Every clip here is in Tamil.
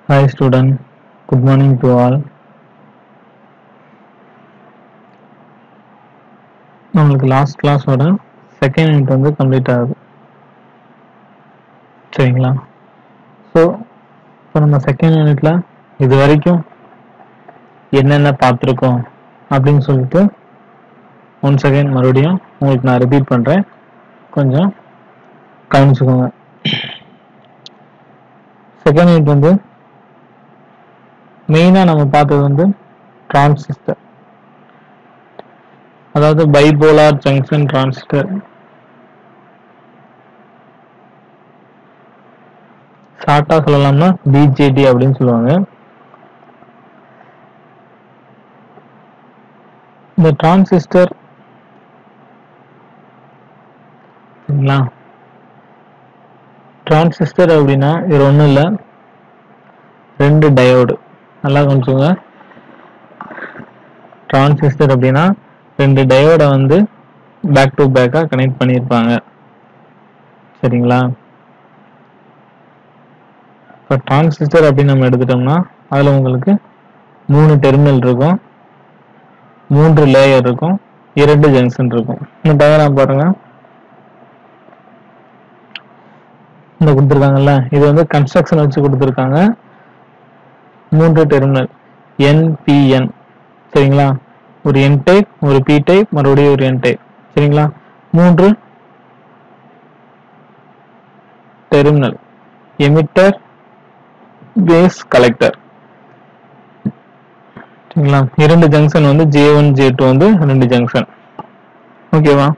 Hi student, good morning to all. நம்மளுக்கு லாஸ்ட் கிளாஸோட செகண்ட் யூனிட் வந்து கம்ப்ளீட் ஆகுது சரிங்களா ஸோ இப்போ நம்ம செகண்ட் யூனிட்ல இது வரைக்கும் என்னென்ன பார்த்துருக்கோம் அப்படின்னு சொல்லிட்டு ஒன் செகண்ட் மறுபடியும் உங்களுக்கு நான் ரிப்பீட் பண்ணுறேன் கொஞ்சம் கவனிச்சுக்கோங்க செகண்ட் யூனிட் வந்து மெயினாக நம்ம பார்த்தது வந்து டிரான்சிஸ்டர் அதாவது பைபோலார் ஜங்ஷன் டிரான்சிஸ்டர் ஷார்ட்டாக சொல்லலாம்னா பிஜேடி அப்படின்னு சொல்லுவாங்க இந்த டிரான்சிஸ்டர் சரிங்களா டிரான்சிஸ்டர் அப்படின்னா இது ஒன்றும் இல்லை ரெண்டு டயோடு நல்லா கொஞ்சங்க டிரான்சிஸ்டர் அப்படின்னா ரெண்டு டயோடை வந்து பேக் டு பேக்காக கனெக்ட் பண்ணியிருப்பாங்க சரிங்களா இப்போ டிரான்சிஸ்டர் அப்படின்னு நம்ம எடுத்துட்டோம்னா அதில் உங்களுக்கு மூணு டெர்மினல் இருக்கும் மூன்று லேயர் இருக்கும் இரண்டு ஜங்ஷன் இருக்கும் இந்த டயக்ராம் பாருங்க இந்த கொடுத்துருக்காங்கல்ல இது வந்து கன்ஸ்ட்ரக்ஷன் வச்சு கொடுத்துருக்காங்க மூன்று டெர்மினல் என்பிஎன் சரிங்களா ஒரு என் டைப் ஒரு பி டைப் மறுபடியும் ஒரு என் டைப் சரிங்களா மூன்று டெர்மினல் எமிட்டர் பேஸ் கலெக்டர் சரிங்களா இரண்டு ஜங்ஷன் வந்து ஜே ஒன் ஜே டூ வந்து ரெண்டு ஜங்ஷன் ஓகேவா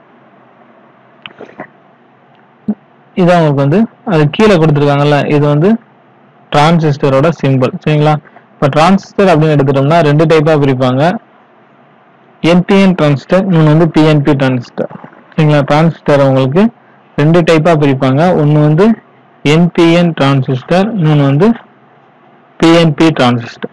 இது அவங்களுக்கு வந்து அது கீழே கொடுத்துருக்காங்கல்ல இது வந்து டிரான்சிஸ்டரோட சிம்பிள் சரிங்களா இப்போ டிரான்சிஸ்டர் அப்படின்னு எடுத்துட்டோம்னா ரெண்டு டைப்பாக பிரிப்பாங்க என்பிஎன் டிரான்சிஸ்டர் இன்னொன்று வந்து பிஎன்பி டிரான்சிஸ்டர் சரிங்களா டிரான்சிஸ்டர் உங்களுக்கு ரெண்டு டைப்பாக பிரிப்பாங்க ஒன்று வந்து என்பிஎன் டிரான்சிஸ்டர் இன்னொன்று வந்து பிஎன்பி டிரான்சிஸ்டர்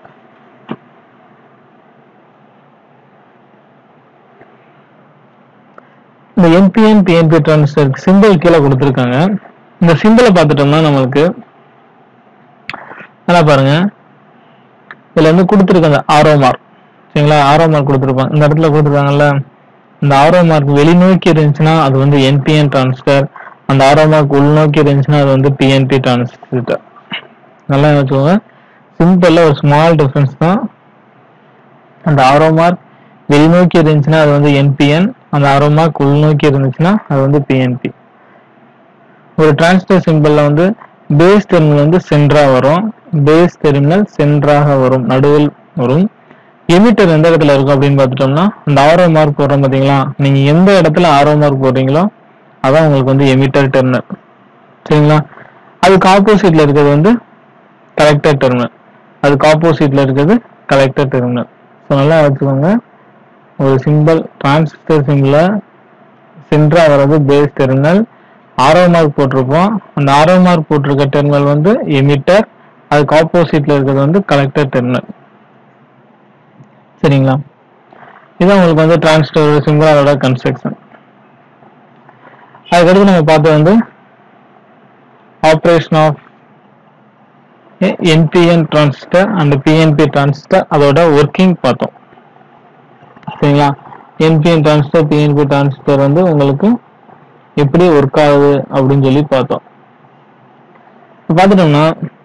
இந்த என்பிஎன் பிஎன்பி டிரான்சிஸ்டருக்கு சிம்பிள் கீழே கொடுத்துருக்காங்க இந்த சிம்பிளை பார்த்துட்டோம்னா நம்மளுக்கு நல்லா பாருங்க இதுல வந்து கொடுத்துருக்க அந்த ஆரோ மார்க் சரிங்களா ஆரோ மார்க் கொடுத்துருப்பாங்க இந்த இடத்துல கொடுத்துருக்காங்கல்ல இந்த ஆரோ மார்க் வெளிநோக்கி இருந்துச்சுன்னா அது வந்து என்பிஎன் டிரான்சிஸ்டர் அந்த ஆரோ மார்க் உள்நோக்கி இருந்துச்சுன்னா அது வந்து பிஎன்பி டிரான்சிஸ்டர் நல்லா வச்சுக்கோங்க சிம்பிள்ல ஒரு ஸ்மால் டிஃபரன்ஸ் தான் அந்த ஆரோ மார்க் வெளிநோக்கி இருந்துச்சுன்னா அது வந்து என்பிஎன் அந்த ஆரோ மார்க் உள்நோக்கி இருந்துச்சுன்னா அது வந்து பிஎன்பி ஒரு டிரான்சிஸ்டர் சிம்பிள்ல வந்து பேஸ் டெர்மினல் வந்து சென்டரா வரும் பேஸ் டெர்மினல் சென்டராக வரும் நடுவில் வரும் எமிட்டர் எந்த இடத்துல இருக்கும் அப்படின்னு பார்த்துட்டோம்னா இந்த ஆரோ மார்க் போடுறோம் பார்த்தீங்களா நீங்க எந்த இடத்துல ஆரோ மார்க் போடுறீங்களோ அதான் உங்களுக்கு வந்து எமிட்டர் டெர்மினல் சரிங்களா அதுக்கு ஆப்போசிட்ல இருக்கிறது வந்து கலெக்டர் டெர்மினல் அதுக்கு ஆப்போசிட்ல இருக்கிறது கலெக்டர் டெர்மினல் ஸோ நல்லா வச்சுக்கோங்க ஒரு சிம்பிள் டிரான்சிஸ்டர் சிம்பிள சென்டரா வர்றது பேஸ் டெர்மினல் ஆரோ மார்க் போட்டிருப்போம் அந்த ஆரோ மார்க் போட்டிருக்க டெர்மினல் வந்து எமிட்டர் அதுக்கு ஆப்போசிட்ல இருக்கிறது வந்து கலெக்டர் டெர்மினல் சரிங்களா இதுதான் உங்களுக்கு வந்து டிரான்சிஸ்டர் சிம்பிள் அதோட கன்ஸ்ட்ரக்ஷன் அதுக்கடுத்து நம்ம பார்த்தது வந்து operation of NPN transistor and PNP transistor அதோட ஒர்க்கிங் பார்த்தோம் சரிங்களா என்பிஎன் டிரான்சிஸ்டர் பிஎன்பி டிரான்சிஸ்டர் வந்து உங்களுக்கு எப்படி ஒர்க் ஆகுது அப்படின்னு சொல்லி பார்த்தோம் பார்த்துட்டோம்னா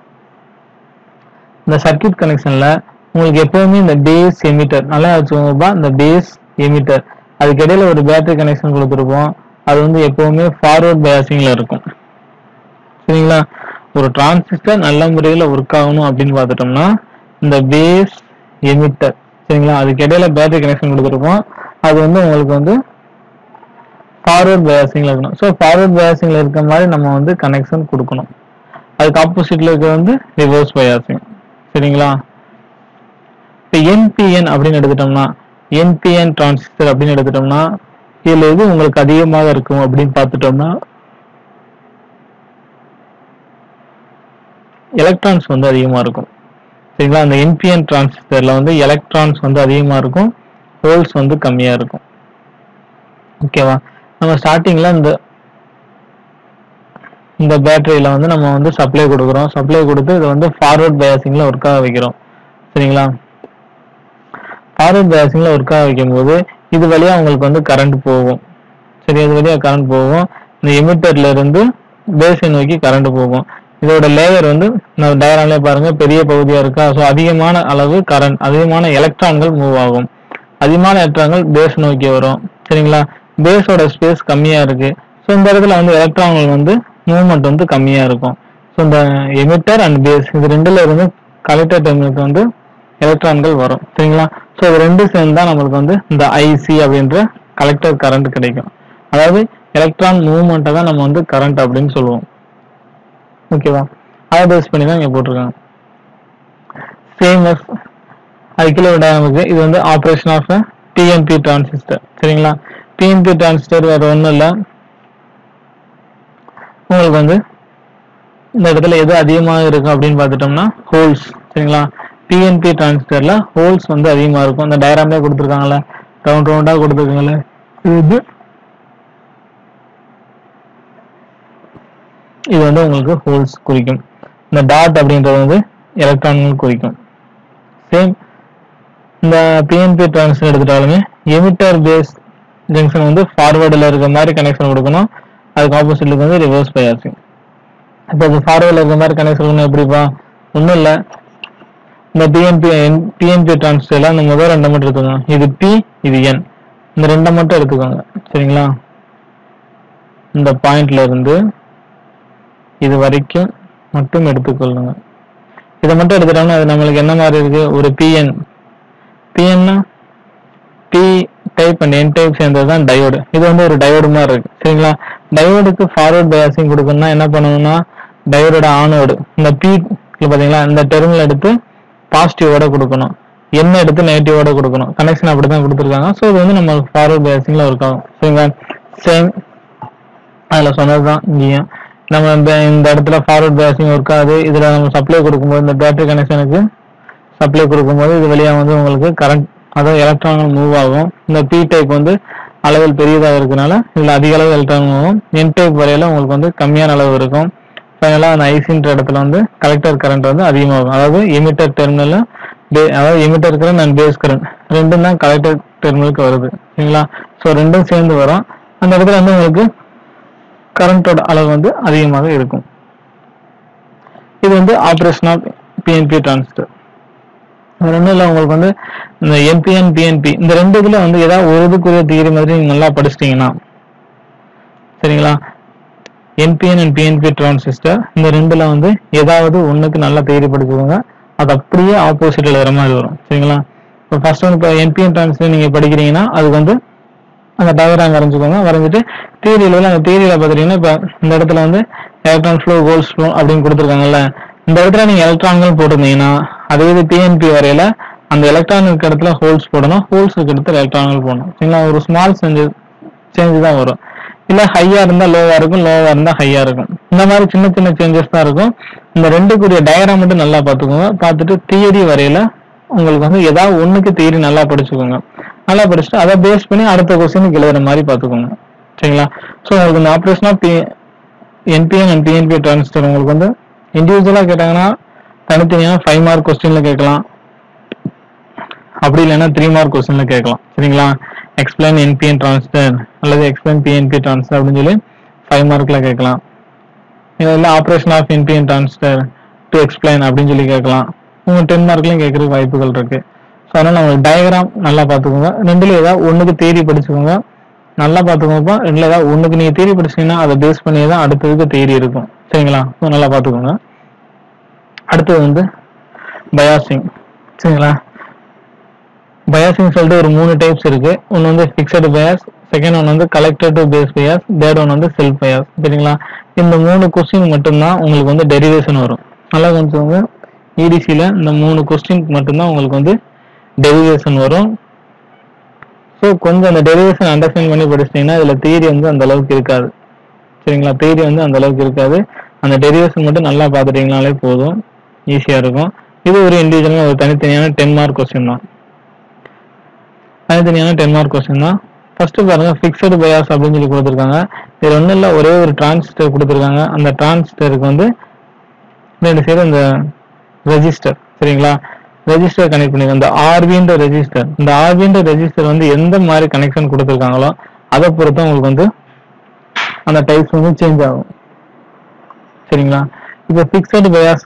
இந்த சர்க்கியூட் கனெக்ஷன்ல உங்களுக்கு எப்பவுமே இந்த பேஸ் எமிட்டர் நல்லா வச்சுக்கோங்கப்பா இந்த பேஸ் எமிட்டர் அதுக்கு இடையில ஒரு பேட்டரி கனெக்ஷன் கொடுத்துருப்போம் அது வந்து எப்பவுமே ஃபார்வர்ட் பயாசிங்ல இருக்கும் சரிங்களா ஒரு டிரான்சிஸ்டர் நல்ல முறையில் ஒர்க் ஆகணும் அப்படின்னு பார்த்துட்டோம்னா இந்த பேஸ் எமிட்டர் சரிங்களா அதுக்கு இடையில பேட்டரி கனெக்ஷன் கொடுத்துருப்போம் அது வந்து உங்களுக்கு வந்து ஃபார்வர்ட் பயாசிங்ல இருக்கணும் ஸோ ஃபார்வர்ட் பயாசிங்ல இருக்க மாதிரி நம்ம வந்து கனெக்ஷன் கொடுக்கணும் அதுக்கு ஆப்போசிட்ல இருக்கிறது வந்து ரிவர்ஸ் பயாசிங் சரிங்களா இப்போ என்பிஎன் அப்படின்னு எடுத்துட்டோம்னா என்பிஎன் டிரான்சிஸ்டர் அப்படின்னு எடுத்துட்டோம்னா இதுல எது உங்களுக்கு அதிகமாக இருக்கும் அப்படின்னு பார்த்துட்டோம்னா எலக்ட்ரான்ஸ் வந்து அதிகமாக இருக்கும் சரிங்களா அந்த என்பிஎன் டிரான்சிஸ்டர்ல வந்து எலக்ட்ரான்ஸ் வந்து அதிகமாக இருக்கும் ஹோல்ஸ் வந்து கம்மியாக இருக்கும் ஓகேவா நம்ம ஸ்டார்டிங்ல இந்த இந்த பேட்டரியில வந்து நம்ம வந்து சப்ளை கொடுக்குறோம் சப்ளை கொடுத்து இதை வந்து ஃபார்வர்ட் பயாசிங்ல ஒர்க் ஆக வைக்கிறோம் சரிங்களா ஃபார்வர்ட் பயாசிங்ல ஒர்க் ஆக வைக்கும் போது இது வழியா உங்களுக்கு வந்து கரண்ட் போகும் சரி இது வழியா கரண்ட் போகும் இந்த எமிட்டர்ல இருந்து பேஸை நோக்கி கரண்ட் போகும் இதோட லேயர் வந்து நம்ம டயராம்ல பாருங்க பெரிய பகுதியா இருக்கா ஸோ அதிகமான அளவு கரண்ட் அதிகமான எலக்ட்ரான்கள் மூவ் ஆகும் அதிகமான எலக்ட்ரான்கள் பேஸ் நோக்கி வரும் சரிங்களா பேஸோட ஸ்பேஸ் கம்மியா இருக்கு ஸோ இந்த இடத்துல வந்து எலக்ட்ரான்கள் வந்து மூவ்மெண்ட் வந்து கம்மியா இருக்கும் ஸோ இந்த எமிட்டர் அண்ட் பேஸ் இது ரெண்டுல இருந்து கலெக்டர் டெர்மினலுக்கு வந்து எலக்ட்ரான்கள் வரும் சரிங்களா ஸோ இது ரெண்டும் சேர்ந்து தான் நம்மளுக்கு வந்து இந்த ஐசி அப்படின்ற கலெக்டர் கரண்ட் கிடைக்கும் அதாவது எலக்ட்ரான் மூவ்மெண்ட்டை தான் நம்ம வந்து கரண்ட் அப்படின்னு சொல்லுவோம் ஓகேவா அதை பேஸ் பண்ணி தான் இங்கே போட்டிருக்காங்க சேம் எஸ் அது கீழே நமக்கு இது வந்து ஆப்ரேஷன் ஆஃப் டிஎன்பி டிரான்சிஸ்டர் சரிங்களா டிஎன்பி டிரான்சிஸ்டர் வேற ஒன்றும் இல்லை உங்களுக்கு வந்து இந்த இடத்துல எது அதிகமாக இருக்கும் அப்படின்னு பார்த்துட்டோம்னா ஹோல்ஸ் சரிங்களா பிஎன்பி டிரான்சிஸ்டர்ல ஹோல்ஸ் வந்து அதிகமாக இருக்கும் இந்த டயராம்லேயே கொடுத்துருக்காங்கல்ல ரவுண்ட் ரவுண்டாக கொடுத்துருக்காங்கல்ல இது வந்து இது வந்து உங்களுக்கு ஹோல்ஸ் குறிக்கும் இந்த டாட் அப்படின்றது வந்து எலக்ட்ரான்கள் குறிக்கும் சேம் இந்த பிஎன்பி டிரான்ஸ்ஃபர் எடுத்துட்டாலுமே எமிட்டர் பேஸ் ஜங்ஷன் வந்து ஃபார்வர்டில் இருக்க மாதிரி கனெக்ஷன் கொடுக்கணும் அதுக்கு ஆப்போசிட்லுக்கு வந்து ரிவர்ஸ் பயாசிங் இப்போ இது ஃபார்வர்டில் இருக்க மாதிரி கனெக்ஷன் கொடுக்கணும் எப்படிப்பா ஒன்றும் இல்லை இந்த பிஎன்பி பிஎன்பி டிரான்ஸ்ஃபர்ல இந்த முதல் ரெண்டை மட்டும் எடுத்துக்கோங்க இது பி இது என் இந்த ரெண்டை மட்டும் எடுத்துக்கோங்க சரிங்களா இந்த பாயிண்ட்ல இருந்து இது வரைக்கும் மட்டும் எடுத்துக்கொள்ளுங்க இதை மட்டும் எடுத்துட்டோம்னா அது நம்மளுக்கு என்ன மாதிரி இருக்கு ஒரு பிஎன் பிஎன்னா P type and N type சேர்ந்தது தான் டயோடு இது வந்து ஒரு டயோடு மாதிரி இருக்கு சரிங்களா டயோடுக்கு ஃபார்வர்ட் பயாசிங் கொடுக்கணும்னா என்ன பண்ணணும்னா டயோடோட ஆனோடு இந்த பி பாத்தீங்களா இந்த டெர்மினல் எடுத்து பாசிட்டிவோட கொடுக்கணும் என்ன எடுத்து நெகட்டிவோட கொடுக்கணும் கனெக்ஷன் அப்படி தான் கொடுத்துருக்காங்க ஸோ இது வந்து நம்ம ஃபார்வர்ட் பயாசிங்ல ஒர்க் ஆகும் சரிங்களா சேம் அதில் சொன்னது தான் இங்கேயும் நம்ம இந்த இந்த இடத்துல ஃபார்வர்ட் பயாசிங் ஒர்க் ஆகுது இதில் நம்ம சப்ளை கொடுக்கும்போது இந்த பேட்டரி கனெக்ஷனுக்கு சப்ளை கொடுக்கும்போது இது வழியாக வந்து உங்களுக்கு கரண்ட் அதாவது எலக்ட்ரான்கள் மூவ் ஆகும் இந்த பி டைப் வந்து அளவில் பெரியதாக இருக்கனால இதில் அதிக அளவு எலக்ட்ரான் ஆகும் என் டைப் வரையில உங்களுக்கு வந்து கம்மியான அளவு இருக்கும் ஃபைனலாக அந்த ஐசின்ற இடத்துல வந்து கலெக்டர் கரண்ட் வந்து அதிகமாகும் அதாவது எமிட்டர் டெர்மினல் அதாவது emitter current and base current ரெண்டும் தான் கலெக்டர் டெர்மினலுக்கு வருது சரிங்களா ஸோ ரெண்டும் சேர்ந்து வரும் அந்த இடத்துல வந்து உங்களுக்கு கரண்டோட அளவு வந்து அதிகமாக இருக்கும் இது வந்து ஆப்ரேஷன் ஆஃப் பிஎன்பி டிரான்சிஸ்டர் இது ஒன்றும் இல்லை உங்களுக்கு வந்து இந்த என்பிஎன் பிஎன்பி இந்த ரெண்டு இதுல வந்து ஏதாவது ஒரு இதுக்குரிய தியரி மாதிரி நீங்க நல்லா படிச்சிட்டீங்கன்னா சரிங்களா என்பிஎன் அண்ட் பிஎன்பி டிரான்சிஸ்டர் இந்த ரெண்டுல வந்து ஏதாவது ஒண்ணுக்கு நல்லா தியரி படிச்சுக்கோங்க அது அப்படியே ஆப்போசிட் எழுதுற மாதிரி வரும் சரிங்களா இப்போ ஃபர்ஸ்ட் வந்து இப்போ என்பிஎன் டிரான்சிஸ்டர் நீங்க படிக்கிறீங்கன்னா அதுக்கு வந்து அந்த டயக்ராம் வரைஞ்சுக்கோங்க வரைஞ்சிட்டு தியரியில வந்து அந்த தியரியில பாத்தீங்கன்னா இப்போ இந்த இடத்துல வந்து எலக்ட்ரான் ஃப்ளோ கோல்ஸ் ஃப்ளோ அப்படின்னு கொடுத்துருக்காங்கல்ல இந்த இடத்துல நீங்க எலக்ட்ரான்கள் போட்டிருந்தீங்கன்னா அதே இது பிஎன்பி வரையில அந்த எலக்ட்ரான் இருக்க இடத்துல ஹோல்ஸ் போடணும் ஹோல்ஸ் இருக்க இடத்துல எலக்ட்ரான்கள் போடணும் சரிங்களா ஒரு ஸ்மால் சேஞ்சு சேஞ்ச் தான் வரும் இல்ல ஹையா இருந்தா லோவா இருக்கும் லோவா இருந்தா ஹையா இருக்கும் இந்த மாதிரி சின்ன சின்ன சேஞ்சஸ் தான் இருக்கும் இந்த ரெண்டுக்குரிய டயக்ராம் மட்டும் நல்லா பார்த்துக்கோங்க பார்த்துட்டு தியரி வரையில உங்களுக்கு வந்து ஏதாவது ஒண்ணுக்கு தியரி நல்லா படிச்சுக்கோங்க நல்லா படிச்சுட்டு அதை பேஸ் பண்ணி அடுத்த கொஸ்டினுக்கு எழுதுற மாதிரி பார்த்துக்கோங்க சரிங்களா ஸோ உங்களுக்கு இந்த operation of NPN and PNP transistor உங்களுக்கு வந்து இண்டிவிஜுவலா கேட்டாங்கன்னா தனித்தனியா ஃபைவ் மார்க் கொஸ்டின்ல கேட்கலாம் அப்படி இல்லைன்னா த்ரீ மார்க் கொஸ்டின்ல கேட்கலாம் சரிங்களா எக்ஸ்பிளைன் என்பிஎன் டிரான்சிஸ்டர் அல்லது எக்ஸ்பிளைன் பிஎன்பி டிரான்சிஸ்டர் அப்படின்னு சொல்லி ஃபைவ் மார்க்ல கேட்கலாம் இல்ல operation of NPN transistor to explain அப்படின்னு சொல்லி கேட்கலாம் உங்க டென் மார்க்லயும் கேட்கறதுக்கு வாய்ப்புகள் இருக்கு ஸோ அதனால உங்களுக்கு டயக்ராம் நல்லா பார்த்துக்கோங்க ரெண்டுல ஏதாவது ஒண்ணுக்கு தேரி படிச்சுக்கோங்க நல்லா பார்த்துக்கோங்கப்பா ரெண்டுல ஏதாவது ஒண்ணுக்கு நீங்க தேரி படிச்சீங்கன்னா அதை பேஸ் பண்ணி தான் அடுத்ததுக்கு தேரி இருக்கும் சரிங்களா ஸோ நல்லா பார்த்துக்கோங்க அடுத்தது வந்து பயாசிங் சரிங்களா பயாசிங் சொல்லிட்டு ஒரு மூணு டைப்ஸ் இருக்கு ஒன்று வந்து ஃபிக்ஸட் பயாஸ் செகண்ட் ஒன் வந்து collector to base bias third one வந்து செல்ஃப் பயாஸ் சரிங்களா இந்த மூணு கொஸ்டின் மட்டும்தான் உங்களுக்கு வந்து டெரிவேஷன் வரும் நல்லா கொஞ்சம் இடிசியில் இந்த மூணு கொஸ்டினுக்கு மட்டும்தான் உங்களுக்கு வந்து டெரிவேஷன் வரும் ஸோ கொஞ்சம் அந்த டெரிவேஷன் அண்டர்ஸ்டாண்ட் பண்ணி படிச்சிட்டிங்கன்னா இதில் தியரி வந்து அந்த அளவுக்கு இருக்காது சரிங்களா தியரி வந்து அந்த அளவுக்கு இருக்காது அந்த டெரிவேஷன் மட்டும் நல்லா பார்த்துட்டீங்கனாலே போதும் ஈஸியாக இருக்கும் இது ஒரு இண்டிவிஜுவலாக ஒரு தனித்தனியான டென் மார்க் கொஸ்டின் தான் தனித்தனியான டென் மார்க் கொஸ்டின் தான் ஃபர்ஸ்ட் பாருங்க ஃபிக்ஸடு பயாஸ் அப்படின்னு சொல்லி கொடுத்துருக்காங்க இது ஒன்றும் இல்லை ஒரே ஒரு டிரான்சிஸ்டர் கொடுத்துருக்காங்க அந்த டிரான்சிஸ்டருக்கு வந்து ரெண்டு சைடு இந்த ரெஜிஸ்டர் சரிங்களா ரெஜிஸ்டர் கனெக்ட் பண்ணிருக்கோம் இந்த ஆர்பின்ற ரெஜிஸ்டர் இந்த ஆர்பின்ற ரெஜிஸ்டர் வந்து எந்த மாதிரி கனெக்ஷன் கொடுத்துருக்காங்களோ அதை பொறுத்து உங்களுக்கு வந்து அந்த டைப்ஸ் வந்து சேஞ்ச் ஆகும் சரிங்களா இப்போ ஃபிக்ஸடு பயாஸ்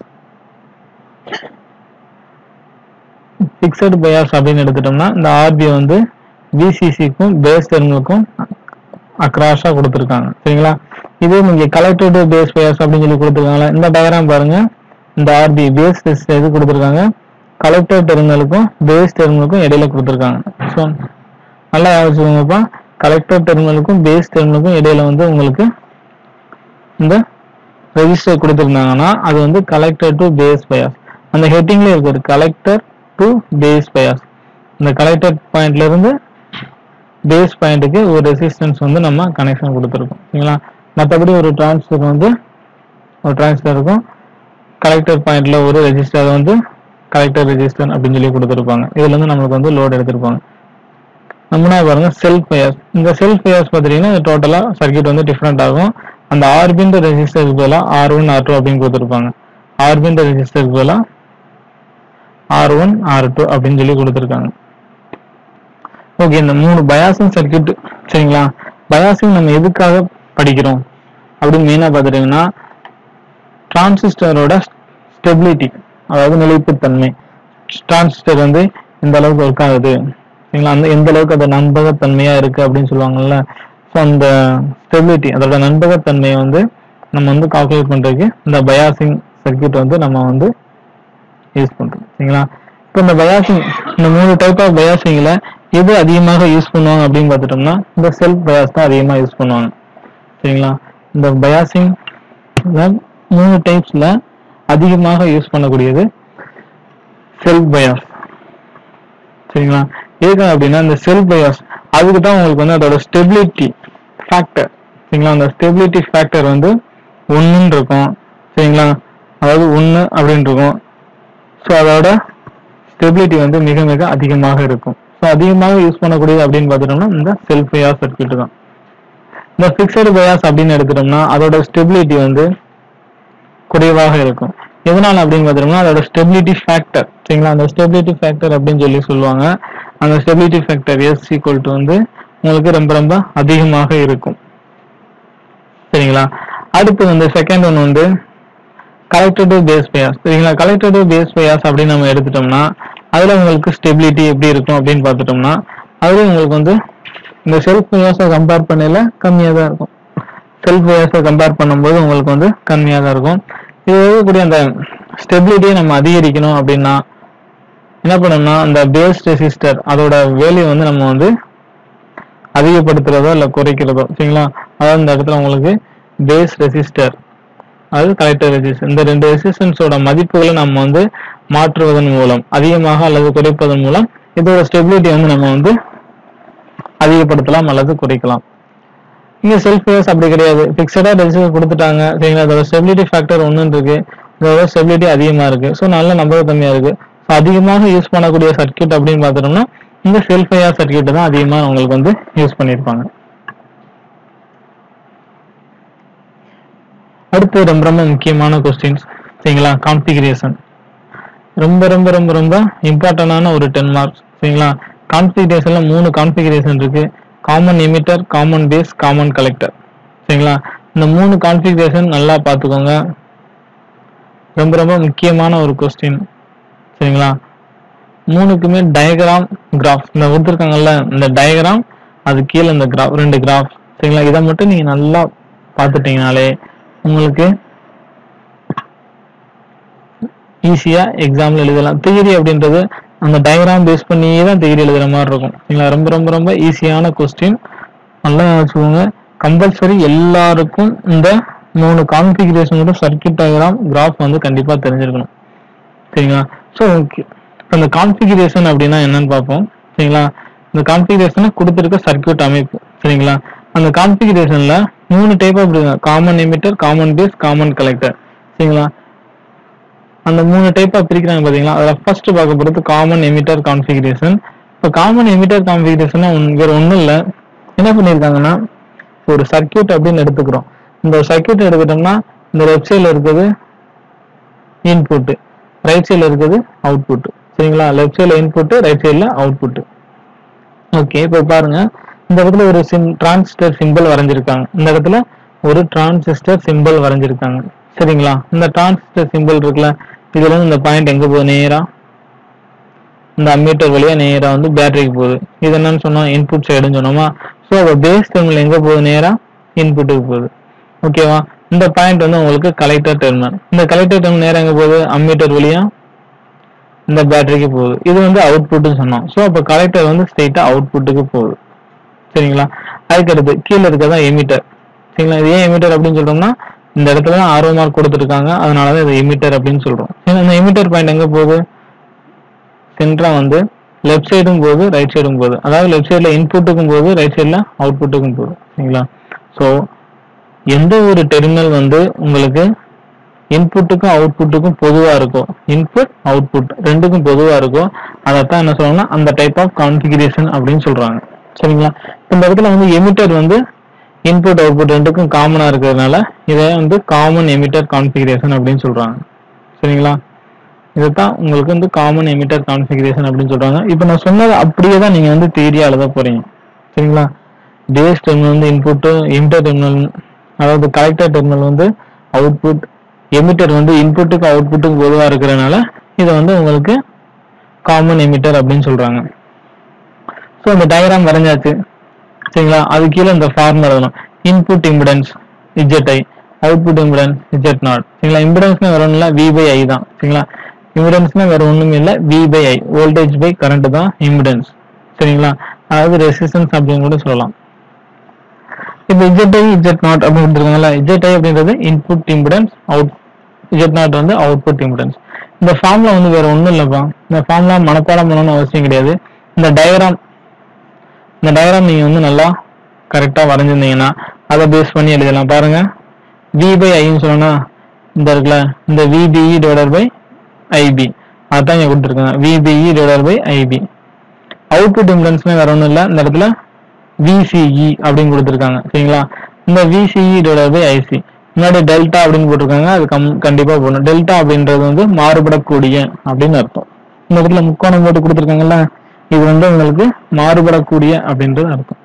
ஃபிக்ஸடு பயாஸ் அப்படின்னு எடுத்துட்டோம்னா இந்த ஆர்பி வந்து விசிசிக்கும் பேஸ் டெர்மினலுக்கும் அக்ராஸா கொடுத்துருக்காங்க சரிங்களா இதே நீங்க கலெக்டட் பேஸ் பயாஸ் அப்படின்னு சொல்லி கொடுத்துருக்காங்களா இந்த டயக்ராம் பாருங்க இந்த ஆர்பி பேஸ் இது கொடுத்துருக்காங்க கலெக்டர் டெர்மினலுக்கும் பேஸ் டெர்மினலுக்கும் இடையில கொடுத்துருக்காங்க ஸோ நல்லா யோசிச்சுக்கோங்கப்பா கலெக்டர் டெர்மினலுக்கும் பேஸ் டெர்மினலுக்கும் இடையில வந்து உங்களுக்கு இந்த ரெஜிஸ்டர் கொடுத்துருந்தாங்கன்னா அது வந்து கலெக்டர் டு பேஸ் பயாஸ் அந்த ஹெட்டிங்ல இருக்குது கலெக்டர் டு பேஸ் பயாஸ் இந்த கலெக்டர் பாயிண்ட்ல இருந்து பேஸ் பாயிண்ட்டுக்கு ஒரு ரெசிஸ்டன்ஸ் வந்து நம்ம கனெக்ஷன் கொடுத்துருக்கோம் சரிங்களா மற்றபடி ஒரு டிரான்ஸ்ஃபர் வந்து ஒரு டிரான்ஸ்ஃபர் இருக்கும் கலெக்டர் பாயிண்ட்ல ஒரு ரெஜிஸ்டர் வந்து கலெக்டர் ரெஜிஸ்டர் அப்படின்னு சொல்லி கொடுத்துருப்பாங்க இதுல இருந்து நம்மளுக்கு வந்து லோட் எடுத்திருப்பாங்க நம்மனா பாருங்க செல்ஃப் பயாஸ் இந்த செல்ஃப் பயாஸ் பார்த்தீங்கன்னா டோட்டலா சர்க்யூட் வந்து டிஃப்ரெண்ட் ஆகும் அந்த ஆர்பின்ற ரெஜிஸ்டருக்கு பதிலாக ஆர் ஒன் ஆர் டூ அப்படின்னு கொடுத்துருப்பாங்க ஆர்பின்ற ரெஜிஸ்டருக்கு பதிலாக ஆர் ஒன் ஆர் டூ அப்படின்னு சொல்லி கொடுத்துருக்காங்க ஓகே இந்த மூணு பயாசிங் சர்க்யூட் சரிங்களா பயாசிங் நம்ம எதுக்காக படிக்கிறோம் அப்படின்னு மெயினாக பார்த்துட்டீங்கன்னா டிரான்சிஸ்டரோட ஸ்டெபிலிட்டி அதாவது நிலைப்புத்தன்மை டிரான்சிஸ்டர் வந்து இந்த அளவுக்கு ஒர்க் ஆகுது சரிங்களா அந்த எந்த அளவுக்கு அது நம்பகத்தன்மையா இருக்கு அப்படின்னு சொல்லுவாங்கல்ல ஸோ அந்த ஸ்டெபிலிட்டி அதோட நம்பகத்தன்மையை வந்து நம்ம வந்து கால்குலேட் பண்றதுக்கு இந்த பயாசிங் சர்க்யூட் வந்து நம்ம வந்து யூஸ் பண்றோம் சரிங்களா இப்போ இந்த பயாசிங் இந்த மூணு டைப் ஆஃப் பயாசிங்ல எது அதிகமாக யூஸ் பண்ணுவாங்க அப்படின்னு பார்த்துட்டோம்னா இந்த செல்ஃப் பயாஸ் தான் அதிகமாக யூஸ் பண்ணுவாங்க சரிங்களா இந்த பயாசிங் மூணு டைப்ஸ்ல அதிகமாக யூஸ் பண்ணக்கூடியது செல்ஃப் பயாஸ் சரிங்களா எதுக்கு அப்படின்னா இந்த செல்ஃப் பயாஸ் அதுக்கு தான் உங்களுக்கு வந்து அதோட ஸ்டெபிலிட்டி ஃபேக்டர் சரிங்களா அந்த ஸ்டெபிலிட்டி ஃபேக்டர் வந்து ஒன்றுன்னு இருக்கும் சரிங்களா அதாவது ஒன்று அப்படின்னு இருக்கும் ஸோ அதோட ஸ்டெபிலிட்டி வந்து மிக மிக அதிகமாக இருக்கும் ஸோ அதிகமாக யூஸ் பண்ணக்கூடியது அப்படின்னு பார்த்துட்டோம்னா இந்த செல்ஃப் பயாஸ் சர்க்யூட் தான் இந்த ஃபிக்ஸடு பயாஸ் அப்படின்னு எடுத்துட்டோம்னா அதோட ஸ்டெபிலிட்டி வந்து குறைவாக இருக்கும் எதனால அப்படின்னு பார்த்தோம்னா அதோட ஸ்டெபிலிட்டி ஃபேக்டர் சரிங்களா அந்த ஸ்டெபிலிட்டி ஃபேக்டர் அப்படின்னு சொல்லி சொல்லுவாங்க அந்த stability factor S equal to வந்து உங்களுக்கு ரொம்ப ரொம்ப அதிகமாக இருக்கும் சரிங்களா அடுத்து வந்து செகண்ட் ஒன் வந்து கலெக்டடு பேஸ் பயாஸ் சரிங்களா கலெக்டடு பேஸ் பயாஸ் அப்படின்னு நம்ம எடுத்துட்டோம்னா அதுல உங்களுக்கு ஸ்டெபிலிட்டி எப்படி இருக்கும் அப்படின்னு பார்த்துட்டோம்னா அதுல உங்களுக்கு வந்து இந்த செல்ஃப் பயாஸை கம்பேர் பண்ணல கம்மியாக தான் இருக்கும் செல்ஃப் பயாஸை கம்பேர் பண்ணும்போது உங்களுக்கு வந்து கம்மியாக தான் இருக்கும் இது இருக்கக்கூடிய அந்த ஸ்டெபிலிட்டியை நம்ம அதிகரிக்கணும் அப்படின்னா என்ன பண்ணோம்னா அந்த பேஸ் ரெசிஸ்டர் அதோட வேல்யூ வந்து நம்ம வந்து அதிகப்படுத்துறதோ இல்லை குறைக்கிறதோ சரிங்களா அதாவது இந்த இடத்துல உங்களுக்கு பேஸ் ரெசிஸ்டர் அது கலெக்டர் ரெசிஸ்டர் இந்த ரெண்டு ரெசிஸ்டன்ஸோட மதிப்புகளை நம்ம வந்து மாற்றுவதன் மூலம் அதிகமாக அல்லது குறைப்பதன் மூலம் இதோட ஸ்டெபிலிட்டி வந்து நம்ம வந்து அதிகப்படுத்தலாம் அல்லது குறைக்கலாம் இங்க செல்ஃப் பேஸ் அப்படி கிடையாது பிக்சடா ரெஜிஸ்டர் கொடுத்துட்டாங்க சரிங்களா அதோட ஸ்டெபிலிட்டி ஃபேக்டர் ஒன்னு இருக்கு இதோட ஸ்டெபிலிட்டி அதிகமா இருக்கு ஸோ நல்ல நம்பகத்தன்மையா இருக்கு ஸோ அதிகமாக யூஸ் பண்ணக்கூடிய சர்க்யூட் அப்படின்னு பார்த்துட்டோம்னா இந்த செல்ஃப் ஐஆர் சர்க்யூட் தான் அதிகமா உங்களுக்கு வந்து யூஸ் பண்ணியிருப்பாங்க அடுத்து ரொம்ப ரொம்ப முக்கியமான கொஸ்டின்ஸ் சரிங்களா கான்ஃபிகரேஷன் ரொம்ப ரொம்ப ரொம்ப ரொம்ப இம்பார்ட்டன்டான ஒரு டென் மார்க்ஸ் சரிங்களா கான்ஃபிகரேஷன்ல மூணு கான்ஃபிகரேஷன் இருக்கு common emitter common base common collector சரிங்களா இந்த மூணு கான்ஃபிகரேஷன் நல்லா பார்த்துக்கோங்க ரொம்ப ரொம்ப முக்கியமான ஒரு கொஸ்டின் சரிங்களா மூணுக்குமே டயக்ராம் கிராஃப் இந்த கொடுத்துருக்காங்கல்ல இந்த டயக்ராம் அது கீழே இந்த கிராஃப் ரெண்டு கிராஃப் சரிங்களா இதை மட்டும் நீங்க நல்லா பார்த்துட்டீங்கனாலே உங்களுக்கு ஈஸியா எக்ஸாம்ல எழுதலாம் தியரி அப்படின்றது அந்த டயக்ராம் பேஸ் பண்ணியே தான் தியரி எழுதுற மாதிரி இருக்கும் சரிங்களா ரொம்ப ரொம்ப ரொம்ப ஈஸியான கொஸ்டின் நல்லா வச்சுக்கோங்க கம்பல்சரி எல்லாருக்கும் இந்த மூணு கான்ஃபிகரேஷனோட சர்க்கியூட் டயக்ராம் கிராஃப் வந்து கண்டிப்பா தெரிஞ்சிருக்கணும் சரிங்களா ஸோ ஓகே இந்த கான்ஃபிகரேஷன் அப்படின்னா என்னன்னு பார்ப்போம் சரிங்களா இந்த கான்ஃபிகரேஷனை கொடுத்துருக்க சர்க்கியூட் அமைப்பு சரிங்களா அந்த கான்ஃபிகரேஷன்ல மூணு type of common emitter common base common collector சரிங்களா அந்த மூணு டைப்பா பிரிக்கிறாங்க பாத்தீங்களா அதுல ஃபர்ஸ்ட் பார்க்க போறது காமன் எமிட்டர் கான்ஃபிகரேஷன் இப்போ காமன் எமிட்டர் கான்ஃபிகரேஷன் வேற ஒன்றும் இல்லை என்ன பண்ணியிருக்காங்கன்னா ஒரு சர்க்கியூட் அப்படின்னு எடுத்துக்கிறோம் இந்த சர்க்கியூட் எடுத்துட்டோம்னா இந்த லெஃப்ட் சைடில் இருக்குது இன்புட் ரைட் சைடில் இருக்குது அவுட்புட் சரிங்களா லெஃப்ட் சைடில் இன்புட் ரைட் சைடில் அவுட்புட் ஓகே இப்போ பாருங்க இந்த இடத்துல ஒரு சிம் டிரான்சிஸ்டர் சிம்பிள் வரைஞ்சிருக்காங்க இந்த இடத்துல ஒரு டிரான்சிஸ்டர் சிம்பிள் வரைஞ்சிருக்காங்க சரிங்களா இந்த டிரான்சிஸ்டர் சிம்பிள் இருக்குல்ல இதுல இருந்து இந்த பாயிண்ட் எங்க போகுது நேரா இந்த அம்மீட்டர் வழியா நேரா வந்து பேட்டரிக்கு போகுது இது என்னன்னு சொன்னோம் இன்புட் சைடுன்னு சொன்னோமா ஸோ அப்போ பேஸ் டெர்மினல் எங்க போகுது நேரா இன்புட்டுக்கு போகுது ஓகேவா இந்த பாயிண்ட் வந்து உங்களுக்கு கலெக்டர் டெர்மினல் இந்த கலெக்டர் டெர்மினல் நேரா எங்க போகுது அம்மீட்டர் வழியா இந்த பேட்டரிக்கு போகுது இது வந்து அவுட்புட்னு சொன்னோம் ஸோ அப்போ கலெக்டர் வந்து ஸ்ட்ரெயிட்டா அவுட்புட்டுக்கு போகுது சரிங்களா அதுக்கடுத்து கீழே இருக்கதான் எமிட்டர் சரிங்களா இது ஏன் எமிட்டர் அப்படின்னு சொல்றோம்னா இந்த இடத்துல தான் ஆர்வ மார்க் கொடுத்துருக்காங்க அதனால தான் இது எமிட்டர் அப்படின்னு சொல்றோம் ஏன்னா இந்த எமிட்டர் பாயிண்ட் எங்க போகுது சென்டரா வந்து லெஃப்ட் சைடும் போகுது ரைட் சைடும் போகுது அதாவது லெஃப்ட் சைடுல இன்புட்டுக்கும் போகுது ரைட் சைடுல அவுட்புட்டுக்கும் போகுது சரிங்களா ஸோ எந்த ஒரு டெர்மினல் வந்து உங்களுக்கு இன்புட்டுக்கும் அவுட்புட்டுக்கும் பொதுவா இருக்கும் இன்புட் அவுட்புட் ரெண்டுக்கும் பொதுவா இருக்கும் அதைத்தான் என்ன சொல்றாங்கன்னா அந்த டைப் ஆஃப் கான்ஃபிகரேஷன் அப்படின்னு சொல்றாங்க சரிங்களா இந்த இடத்துல வந்து எமிட்டர் வந்து இன்புட் அவுட்புட் ரெண்டுக்கும் காமனா இருக்கிறதுனால இதை வந்து காமன் எமிட்டர் கான்ஃபிகரேஷன் அப்படின்னு சொல்றாங்க சரிங்களா இதுதான் உங்களுக்கு வந்து காமன் எமிட்டர் கான்ஃபிகரேஷன் அப்படின்னு சொல்றாங்க இப்போ நான் சொன்னது அப்படியே தான் நீங்க வந்து தியரியா எழுத போறீங்க சரிங்களா பேஸ் டெர்மினல் வந்து இன்புட்டு எமிட்டர் டெர்மினல் அதாவது கலெக்டர் டெர்மினல் வந்து அவுட்புட் எமிட்டர் வந்து இன்புட்டுக்கு அவுட்புட்டுக்கு பொதுவாக இருக்கிறதுனால இதை வந்து உங்களுக்கு காமன் எமிட்டர் அப்படின்னு சொல்றாங்க ஸோ இந்த டயக்ராம் வரைஞ்சாச்சு சரிங்களா அது கீழே இந்த ஃபார்ம் எழுதணும் input impedance Z I output impedance Z nought சரிங்களா இம்பிடன்ஸ்னா வேற ஒன்றும் இல்லை வி பை ஐ தான் சரிங்களா இம்பிடன்ஸ்னா வேற ஒன்றுமே இல்லை V by I voltage by current தான் இம்பிடன்ஸ் சரிங்களா அதாவது ரெசிஸ்டன்ஸ் அப்படின்னு கூட சொல்லலாம் இப்போ இஜெட்ஐ இஜெட் நாட் அப்படின்னு கொடுத்துருக்காங்கல்ல இஜெட்ஐ அப்படின்றது input impedance out Z nought வந்து அவுட்புட் இம்பிடன்ஸ் இந்த ஃபார்ம்ல வந்து வேற ஒன்றும் இல்லைப்பா இந்த ஃபார்ம்ல மனப்பாடம் பண்ணணும்னு அவசியம் கிடையாது இந்த டயக்ராம் இந்த டயக்ராம் நீங்க வந்து நல்லா கரெக்டா வரைஞ்சிருந்தீங்கன்னா அதை பேஸ் பண்ணி எழுதலாம் பாருங்க வி பை ஐன்னு சொன்னா இந்த இருக்குல்ல இந்த விபிஇ டிவைடட் பை ஐபி அதான் இங்க கொடுத்துருக்காங்க VBE divided by IB output இம்பிடன்ஸ்மே வேற ஒன்றும் இல்லை இந்த இடத்துல விசிஇ அப்படின்னு கொடுத்துருக்காங்க சரிங்களா இந்த விசிஇ டிவைடட் பை ஐசி முன்னாடி டெல்டா அப்படின்னு போட்டிருக்காங்க அது கம் கண்டிப்பா போடணும் டெல்டா அப்படின்றது வந்து மாறுபடக்கூடிய அப்படின்னு அர்த்தம் இந்த இடத்துல முக்கோணம் போட்டு கொடுத்துருக்காங்கல்ல இது வந்து உங்களுக்கு மாறுபடக்கூடிய அப்படின்றது அர்த்தம்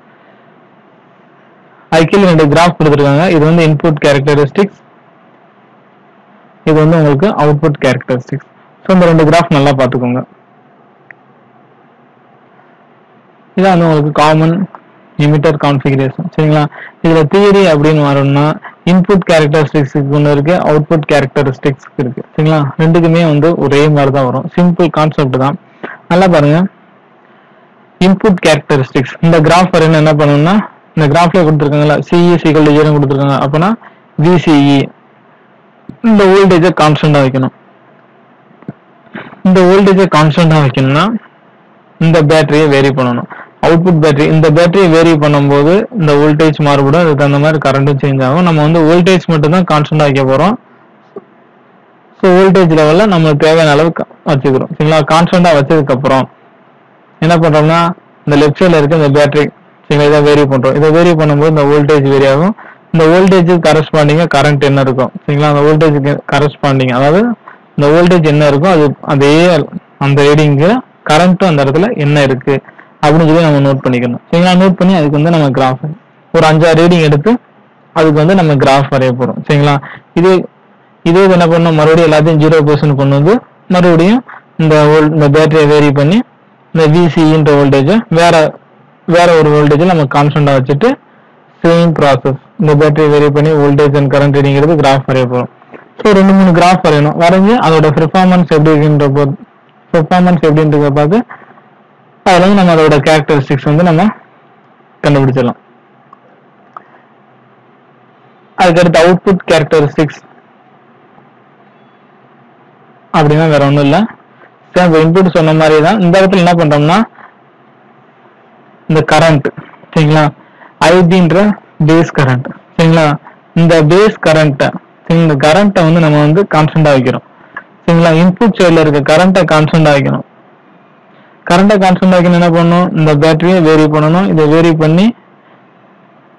அது கீழே ரெண்டு கிராஃப் கொடுத்துருக்காங்க இது வந்து இன்புட் கேரக்டரிஸ்டிக்ஸ் இது வந்து உங்களுக்கு அவுட்புட் கேரக்டரிஸ்டிக்ஸ் ஸோ இந்த ரெண்டு கிராஃப் நல்லா பார்த்துக்கோங்க இதான் வந்து உங்களுக்கு காமன் எமிட்டர் கான்ஃபிகரேஷன் சரிங்களா இதுல தியரி அப்படின்னு வரணும்னா இன்புட் கேரக்டரிஸ்டிக்ஸ்க்கு ஒன்று இருக்கு அவுட்புட் கேரக்டரிஸ்டிக்ஸ்க்கு இருக்கு சரிங்களா ரெண்டுக்குமே வந்து ஒரே மாதிரி தான் வரும் சிம்பிள் கான்செப்ட் தான் நல்லா பாருங்க இன்புட் கேரக்டரிஸ்டிக்ஸ் இந்த கிராஃப் வரையணும் என்ன பண்ணணும்னா இந்த கிராஃப்ல கொடுத்துருக்காங்கல்ல சிஇ சீக்கல் ஜீரோ கொடுத்துருக்காங்க அப்பனா விசிஇ இந்த வோல்டேஜை கான்ஸ்டண்டா வைக்கணும் இந்த வோல்டேஜை கான்ஸ்டண்டா வைக்கணும்னா இந்த பேட்டரியை வேரி பண்ணணும் அவுட்புட் பேட்டரி இந்த பேட்டரியை வேரி பண்ணும்போது இந்த வோல்டேஜ் மாறுபடும் அதுக்கு தகுந்த மாதிரி கரண்ட்டும் சேஞ்ச் ஆகும் நம்ம வந்து வோல்டேஜ் மட்டும் தான் கான்ஸ்டண்டா வைக்க போறோம் ஸோ வோல்டேஜ் லெவல்ல நம்மளுக்கு தேவையான அளவுக்கு வச்சுக்கிறோம் சரிங்களா கான்ஸ்டண்டா வச்சதுக்கு அப்புறம் என்ன பண்றோம்னா இந்த லெஃப்ட் சைடுல இருக்க இந்த பேட்டரி சரிங்களா இதை வேரி பண்றோம் இதை வேரி பண்ணும்போது இந்த வோல்டேஜ் வேரி ஆகும் இந்த வோல்டேஜ் கரஸ்பாண்டிங்க கரண்ட் என்ன இருக்கும் சரிங்களா அந்த வோல்டேஜுக்கு கரஸ்பாண்டிங் அதாவது இந்த வோல்டேஜ் என்ன இருக்கோ அது அதே அந்த ரீடிங்க்கு கரண்ட்டும் அந்த இடத்துல என்ன இருக்கு அப்படின்னு சொல்லி நம்ம நோட் பண்ணிக்கணும் சரிங்களா நோட் பண்ணி அதுக்கு வந்து நம்ம கிராஃப் ஒரு அஞ்சாறு ரீடிங் எடுத்து அதுக்கு வந்து நம்ம கிராஃப் வரைய போறோம் சரிங்களா இது இதே இது என்ன பண்ணணும் மறுபடியும் எல்லாத்தையும் ஜீரோ பர்சன்ட் கொண்டு வந்து மறுபடியும் இந்த வோல்- இந்த பேட்டரியை வேரி பண்ணி இந்த விசின்ற வோல்டேஜை வேற வேற ஒரு வோல்டேஜ் நம்ம கான்ஸ்டண்டா வச்சுட்டு சேம் ப்ராசஸ் இந்த பேட்டரி வேரி பண்ணி வோல்டேஜ் அண்ட் கரண்ட் ரீடிங்கிறது கிராஃப் வரைய போறோம் ஸோ ரெண்டு மூணு கிராஃப் வரையணும் வரைஞ்சு அதோட பெர்ஃபார்மன்ஸ் எப்படி இருக்குன்ற பெர்ஃபார்மன்ஸ் எப்படின்றத பார்த்து அதுல வந்து நம்ம அதோட கேரக்டரிஸ்டிக்ஸ் வந்து நம்ம கண்டுபிடிச்சிடலாம் அதுக்கடுத்து அவுட்புட் கேரக்டரிஸ்டிக்ஸ் அப்படின்னா வேற ஒண்ணும் இல்ல சரி இப்போ இன்புட் சொன்ன மாதிரி தான் இந்த இடத்துல என்ன பண்றோம்னா இந்த கரண்ட் சரிங்களா ஐபின்ற பேஸ் கரண்ட் சரிங்களா இந்த பேஸ் கரண்ட்டை இந்த கரண்ட்டை வந்து நம்ம வந்து கான்ஸ்டண்டா வைக்கிறோம் சரிங்களா இன்புட் சைடுல இருக்க கரண்ட்டை கான்ஸ்டண்டா வைக்கணும் கரண்ட்டை கான்ஸ்டன்ட் வைக்கணும் என்ன பண்ணணும் இந்த பேட்டரியை வேரி பண்ணணும் இதை வேரி பண்ணி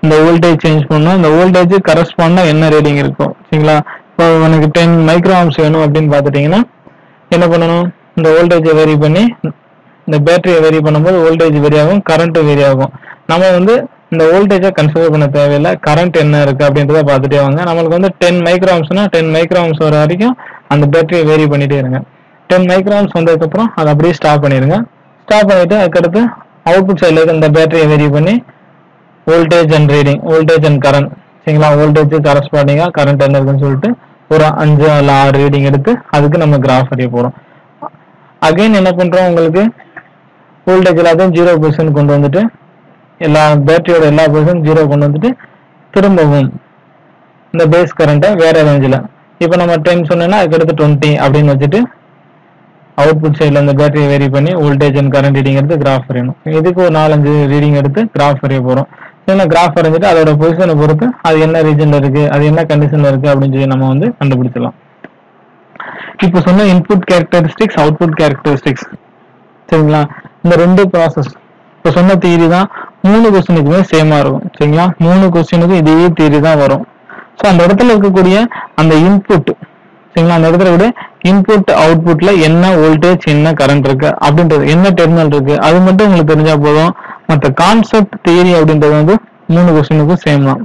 இந்த வோல்டேஜ் சேஞ்ச் பண்ணணும் இந்த வோல்டேஜ் கரஸ்பாண்டா என்ன ரீடிங் இருக்கும் சரிங்களா இப்போ எனக்கு டென் மைக்ரோ ஆம்ஸ் வேணும் அப்படின்னு பார்த்துட்டீங்கன்னா என்ன பண்ணணும் இந்த வோல்டேஜை வேரி பண்ணி இந்த பேட்டரியை வேரி பண்ணும்போது வோல்டேஜ் வேரி ஆகும் கரண்ட் வேரி ஆகும் நம்ம வந்து இந்த வோல்டேஜை கன்சிடர் பண்ண தேவையில்லை கரண்ட் என்ன இருக்கு அப்படின்றத பார்த்துட்டே வாங்க நம்மளுக்கு வந்து டென் மைக்ரோம்ஸ்னா டென் மைக்ரோம்ஸ் வர வரைக்கும் அந்த பேட்டரியை வேரி பண்ணிட்டே இருங்க டென் மைக்ரோம்ஸ் வந்ததுக்கப்புறம் அதை அப்படியே ஸ்டாப் பண்ணிடுங்க ஸ்டாப் பண்ணிட்டு அதுக்கடுத்து அவுட்புட் சைடில் இருக்க இந்த பேட்டரியை வேரி பண்ணி voltage and reading voltage and current சரிங்களா வோல்டேஜ் கரஸ்பாண்டிங்கா கரண்ட் என்ன இருக்குன்னு சொல்லிட்டு ஒரு அஞ்சு அல்ல ஆறு ரீடிங் எடுத்து அதுக்கு நம்ம கிராஃப் வரைய போறோம் அகைன் என்ன பண்றோம் உங்களுக்கு வோல்டேஜ் எல்லாத்தையும் ஜீரோ பர்சன்ட் கொண்டு வந்துட்டு எல்லா பேட்டரியோட எல்லா பர்சன்ட் ஜீரோ கொண்டு வந்துட்டு திரும்பவும் இந்த பேஸ் கரண்ட்டை வேற ரேஞ்சில் இப்போ நம்ம டென் சொன்னோம்னா அதுக்கடுத்து டுவெண்ட்டி அப்படின்னு வச்சுட்டு அவுட்புட் சைடில் அந்த பேட்டரியை வேரி பண்ணி வோல்டேஜ் அண்ட் கரண்ட் ரீடிங் எடுத்து கிராஃப் வரையணும் இதுக்கு ஒரு நாலஞ்சு ரீடிங் எடுத்து கிராஃப் வரைய போகிறோம் சின்ன கிராஃப் வரைஞ்சிட்டு அதோட பொசிஷனை பொறுத்து அது என்ன ரீஜன்ல இருக்கு அது என்ன கண்டிஷன்ல இருக்கு அப்படின்னு சொல்லி நம்ம வந்து கண்டுபிடிச்சிடலாம் இப்போ சொன்ன இன்புட் கேரக்டரிஸ்டிக்ஸ் அவுட்புட் கேரக்டரிஸ்டிக்ஸ் சரிங்களா இந்த ரெண்டு ப்ராசஸ் இப்போ சொன்ன தியரி தான் மூணு கொஸ்டினுக்குமே சேமா இருக்கும் சரிங்களா மூணு கொஸ்டினுக்கும் இதே தியரி தான் வரும் ஸோ அந்த இடத்துல இருக்கக்கூடிய அந்த இன்புட் சரிங்களா அந்த இடத்துல கூட இன்புட் அவுட்புட்ல என்ன வோல்டேஜ் என்ன கரண்ட் இருக்கு அப்படின்றது என்ன டெர்மினல் இருக்கு அது மட்டும் உங்களுக்கு தெரிஞ்சா போதும் மற்ற கான்செப்ட் தியரி அப்படின்றது வந்து மூணு கொஸ்டினுக்கும் சேம் தான்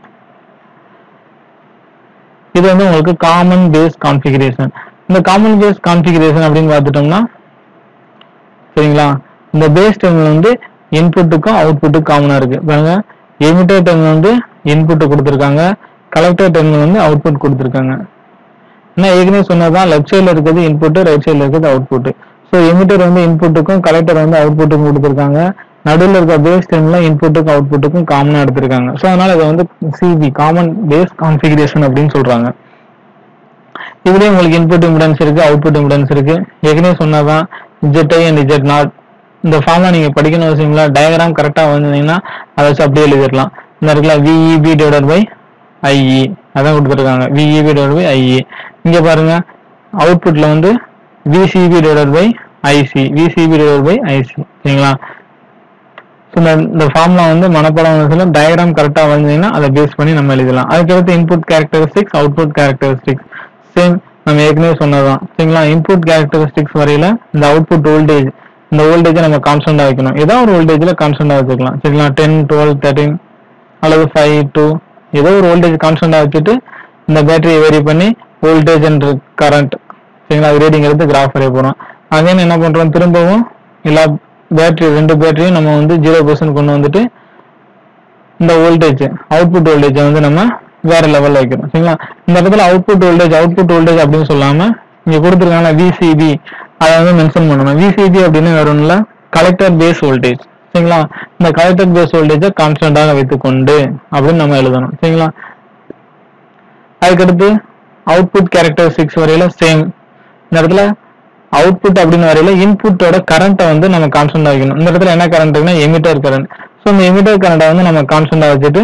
இது வந்து உங்களுக்கு காமன் பேஸ் கான்ஃபிகரேஷன் இந்த காமன் பேஸ் கான்ஃபிகரேஷன் அப்படின்னு பார்த்துட்டோம்னா சரிங்களா இந்த பேஸ் டெர்மினல் வந்து இன்புட்டுக்கும் அவுட்புட்டுக்கும் காமனா இருக்கு பாருங்க எமிட்டர் டெர்மினல் வந்து இன்புட் கொடுத்துருக்காங்க கலெக்டர் டெர்மினல் வந்து அவுட்புட் கொடுத்துருக்காங்க நான் ஏற்கனவே சொன்னதான் லெஃப்ட் சைடில் இருக்கிறது இன்புட் ரைட் சைடில் இருக்கிறது அவுட்புட் ஸோ எமிட்டர் வந்து இன்புட்டுக்கும் கலெக்டர் வந்து அவுட்புட்டுக்கும் கொடுத்துருக்காங்க நடுவில் இருக்க பேஸ் டெர்மினல் இன்புட்டுக்கும் அவுட்புட்டுக்கும் காமனாக எடுத்திருக்காங்க ஸோ அதனால இதை வந்து சிபி காமன் பேஸ் கான்ஃபிகரேஷன் அப்படின்னு சொல்றாங்க இதுலயே உங்களுக்கு இன்புட் இம்பிடன்ஸ் இருக்கு அவுட்புட் இம்பிடன்ஸ் இருக்கு ஏற்கனவே சொன்னதான் Z I and Z nought இந்த ஃபார்ம்ல நீங்க படிக்கணும் அவசியம் இல்லை டயக்ராம் கரெக்டா வந்தீங்கன்னா அதை வச்சு அப்படியே எழுதிடலாம் இந்த இடத்துல விஇபி டிவைடட் பை ஐஇ அதான் கொடுத்துருக்காங்க விஇபி டிவைடட் பை ஐஇ இங்க பாருங்க அவுட்புட்ல வந்து VCB divided by IC VCB divided by IC சரிங்களா ஸோ இந்த இந்த ஃபார்முலா வந்து மனப்பாடம் டயக்ராம் கரெக்டாக வந்தீங்கன்னா அதை பேஸ் பண்ணி நம்ம எழுதலாம் அதுக்கடுத்து input characteristics output characteristics same நம்ம ஏற்கனவே சொன்னதுதான் சரிங்களா இன்புட் கேரக்டரிஸ்டிக்ஸ் வரையில இந்த அவுட்புட் வோல்டேஜ் இந்த வோல்டேஜை நம்ம கான்ஸ்டன்டா வைக்கணும் ஏதோ ஒரு வோல்டேஜ்ல கான்ஸ்டன்டா வச்சுக்கலாம் சரிங்களா டென் டுவெல் தேர்ட்டின் அல்லது ஃபைவ் டூ ஏதோ ஒரு வோல்டேஜ் கான்ஸ்டன்டா வச்சுட்டு இந்த பேட்டரியை வேரி பண்ணி வோல்டேஜ் அண்ட் கரண்ட் சரிங்களா அது ரீடிங் எடுத்து கிராஃப் வரைய போறோம் அகைன் என்ன பண்றோம் திரும்பவும் எல்லா பேட்டரி ரெண்டு பேட்டரியும் நம்ம வந்து ஜீரோ பர்சன்ட் கொண்டு வந்துட்டு இந்த வோல்டேஜ் அவுட்புட் வோல்டேஜை வந்து நம்ம வேற லெவல்ல வைக்கிறோம் சரிங்களா இந்த இடத்துல அவுட்புட் வோல்டேஜ் அவுட்புட் வோல்டேஜ் அப்படின்னு சொல்லாம இங்க கொடுத்துருக்காங்க விசிபி அதை வந்து மென்ஷன் பண்ணணும் விசிபி அப்படின்னு வேற ஒன்றும் இல்லை கலெக்டர் பேஸ் வோல்டேஜ் சரிங்களா இந்த கலெக்டர் பேஸ் வோல்டேஜை கான்ஸ்டன்டாக வைத்துக்கொண்டு அப்படின்னு நம்ம எழுதணும் சரிங்களா அதுக்கடுத்து அவுட்புட் கேரக்டரிஸ்டிக்ஸ் வரையில சேம் இந்த இடத்துல அவுட்புட் அப்படின்னு வரையில இன்புட்டோட கரண்ட்டை வந்து நம்ம கான்ஸ்டன்டா வைக்கணும் இந்த இடத்துல என்ன கரண்ட் இருக்குன்னா எமிட்டர் கரண்ட் ஸோ இந்த எமிட்டர் கரண்ட்டை வந்து நம்ம கான்ஸ்டன்டா வச்சுட்டு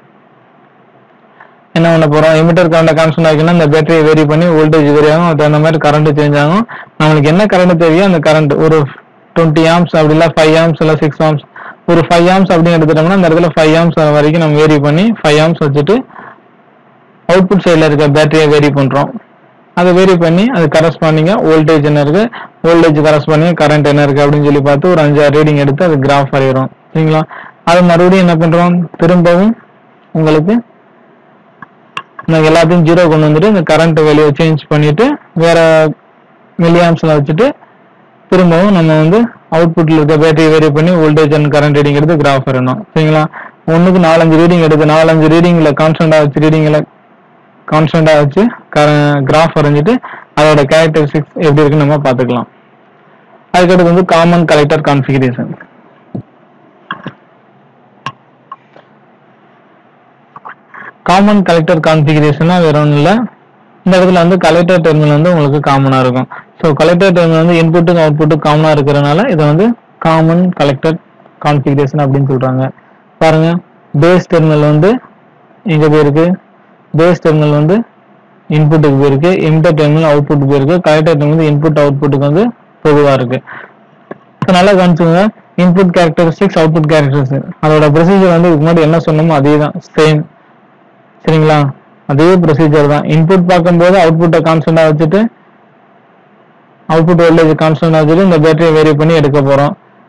என்ன பண்ண போறோம் எமிட்டர் கரண்ட்டை கான்ஸ்டன்ட் ஆகிக்கணும் இந்த பேட்டரியை வேரி பண்ணி வோல்டேஜ் வேரி ஆகும் அதுக்கு தகுந்த மாதிரி கரண்ட் சேஞ்ச் ஆகும் நம்மளுக்கு என்ன கரண்ட் தேவையோ அந்த கரண்ட் ஒரு டுவெண்ட்டி ஆம்ஸ் அப்படி இல்லை ஃபைவ் ஆம்ஸ் இல்லை சிக்ஸ் ஆம்ஸ் ஒரு ஃபைவ் ஆம்ஸ் அப்படின்னு எடுத்துட்டோம்னா இந்த இடத்துல ஃபைவ் ஆம்ஸ் வரைக்கும் நம்ம வேரி பண்ணி ஃபைவ் ஆம்ஸ் வச்சுட்டு அவுட்புட் சைடில் இருக்க பேட்டரியை வேரி பண்றோம் அதை வேரி பண்ணி அது கரஸ்பாண்டிங்கா வோல்டேஜ் என்ன இருக்கு வோல்டேஜ் கரஸ்பாண்டிங் கரண்ட் என்ன இருக்கு அப்படின்னு சொல்லி பார்த்து ஒரு அஞ்சாறு ரீடிங் எடுத்து அது கிராஃப் வரைகிறோம் சரிங்களா அது மறுபடியும் என்ன பண்றோம் திரும்பவும் உங்களுக்கு நாங்கள் எல்லாத்தையும் ஜீரோ கொண்டு வந்துட்டு இந்த கரண்ட் வேல்யூ சேஞ்ச் பண்ணிட்டு வேற மில்லியாம்ஸ்ல வச்சுட்டு திரும்பவும் நம்ம வந்து அவுட்புட்ல இருக்க பேட்டரி வேரி பண்ணி வோல்டேஜ் அண்ட் கரண்ட் ரீடிங் எடுத்து கிராஃப் வரணும் சரிங்களா ஒண்ணுக்கு நாலஞ்சு ரீடிங் எடுத்து நாலஞ்சு ரீடிங்ல கான்ஸ்டன்டா வச்சு ரீடிங்ல கான்ஸ்டன்டா வச்சு கிராஃப் வரைஞ்சிட்டு அதோட கேரக்டரிஸ்டிக்ஸ் எப்படி இருக்குன்னு நம்ம பார்த்துக்கலாம் அதுக்கடுத்து வந்து common collector configuration common collector கான்ஃபிகரேஷனா வேற ஒன்றும் இல்லை இந்த இடத்துல வந்து கலெக்டர் டெர்மினல் வந்து உங்களுக்கு காமனா இருக்கும் ஸோ கலெக்டர் டெர்மினல் வந்து இன்புட்டுக்கும் அவுட்புட்டும் காமனா இருக்கிறனால இதை வந்து காமன் கலெக்டர் கான்ஃபிகரேஷன் அப்படின்னு சொல்றாங்க பாருங்க பேஸ் டெர்மினல் வந்து எங்க போயிருக்கு பேஸ் டெர்மினல் வந்து இன்புட்டுக்கு போயிருக்கு இன்டர் டெர்மினல் அவுட்புட் போயிருக்கு கலெக்டர் டெர்மினல் இன்புட் அவுட்புட்டுக்கு வந்து பொதுவா இருக்கு இப்போ நல்லா கவனிச்சுங்க இன்புட் கேரக்டரிஸ்டிக்ஸ் அவுட்புட் கேரக்டரிஸ்டிக்ஸ் அதோட ப்ரொசீஜர் வந்து இதுக்கு முன்னாடி என்ன சொன்னோமோ அதே தான் சேம் சரிங்களா அதே ப்ரொசீஜர் தான் இன்புட் பார்க்கும்போது அவுட்புட்டை கான்ஸ்டன்டா வச்சுட்டு அவுட்புட் வோல்டேஜ் கான்ஸ்டன்டா வச்சுட்டு இந்த பேட்டரியை வேரி பண்ணி எடுக்க போறோம்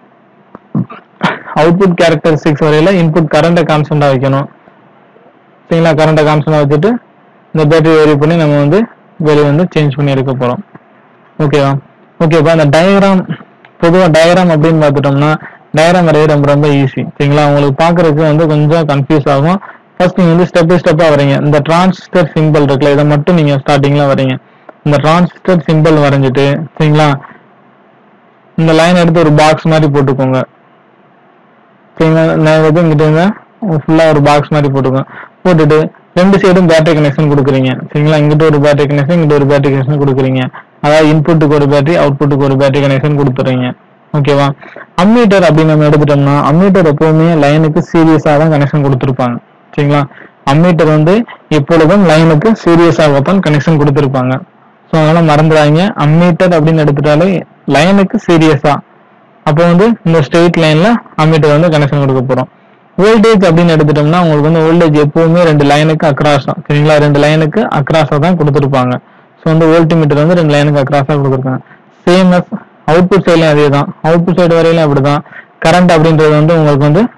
அவுட்புட் கேரக்டரிஸ்டிக்ஸ் வரையில இன்புட் கரண்ட்டை கான்ஸ்டன்டா வைக்கணும் சரிங்களா கரண்ட்டை கான்ஸ்டன்டா வச்சுட்டு இந்த பேட்டரி வேரி பண்ணி நம்ம வந்து வெளியே வந்து சேஞ்ச் பண்ணி எடுக்க போறோம் ஓகேவா ஓகேப்பா இந்த டயக்ராம் பொதுவாக டயக்ராம் அப்படின்னு பார்த்துட்டோம்னா டயக்ராம் வரைய ரொம்ப ரொம்ப ஈஸி சரிங்களா உங்களுக்கு பார்க்கறதுக்கு வந்து கொஞ்சம் கன்ஃபியூஸ் ஆகும் ஃபர்ஸ்ட் நீங்க வந்து ஸ்டெப் பை ஸ்டெப்பா வரீங்க இந்த டிரான்சிஸ்டர் சிம்பிள் இருக்குல்ல இதை மட்டும் நீங்க ஸ்டார்டிங்ல வரீங்க இந்த டிரான்சிஸ்டர் சிம்பிள் வரைஞ்சிட்டு சரிங்களா இந்த லைன் எடுத்து ஒரு பாக்ஸ் மாதிரி போட்டுக்கோங்க சரிங்களா நான் வந்து இங்கிட்ட இருந்து ஃபுல்லா ஒரு பாக்ஸ் மாதிரி போட்டுக்கோங்க போட்டுட்டு ரெண்டு சைடும் பேட்டரி கனெக்ஷன் கொடுக்குறீங்க சரிங்களா இங்கிட்ட ஒரு பேட்டரி கனெக்ஷன் இங்கிட்ட ஒரு பேட்டரி கனெக்ஷன் கொடுக்குறீங்க அதாவது இன்புட்டுக்கு ஒரு பேட்டரி அவுட்புட்டுக்கு ஒரு பேட்டரி கனெக்ஷன் கொடுத்துறீங்க ஓகேவா அம்மீட்டர் அப்படின்னு நம்ம எடுத்துட்டோம்னா அம்மீட்டர் எப்பவுமே லைனுக்கு சீரியஸா தான் கனெக்ஷன் கொடுத்துருப்பாங்க சரிங்களா அம்மீட்டர் வந்து எப்பொழுதும் லைனுக்கு சீரியஸாக தான் கனெக்ஷன் கொடுத்துருப்பாங்க ஸோ அதனால மறந்துடாதீங்க அம்மீட்டர் அப்படின்னு எடுத்துட்டாலே லைனுக்கு சீரியஸா அப்போ வந்து இந்த ஸ்ட்ரெயிட் லைன்ல அம்மீட்டர் வந்து கனெக்ஷன் கொடுக்க போறோம் வோல்டேஜ் அப்படின்னு எடுத்துட்டோம்னா உங்களுக்கு வந்து வோல்டேஜ் எப்பவுமே ரெண்டு லைனுக்கு அக்ராஸா சரிங்களா ரெண்டு லைனுக்கு அக்ராஸா தான் கொடுத்துருப்பாங்க ஸோ வந்து வோல்டிமீட்டர் வந்து ரெண்டு லைனுக்கு அக்ராஸா கொடுத்துருக்காங்க சேம் அஸ் அவுட்புட் சைட்லயும் அதே தான் அவுட்புட் சைடு வரையிலும் அப்படிதான் கரண்ட் அப்படின்றது வந்து உங்களுக்கு வந்து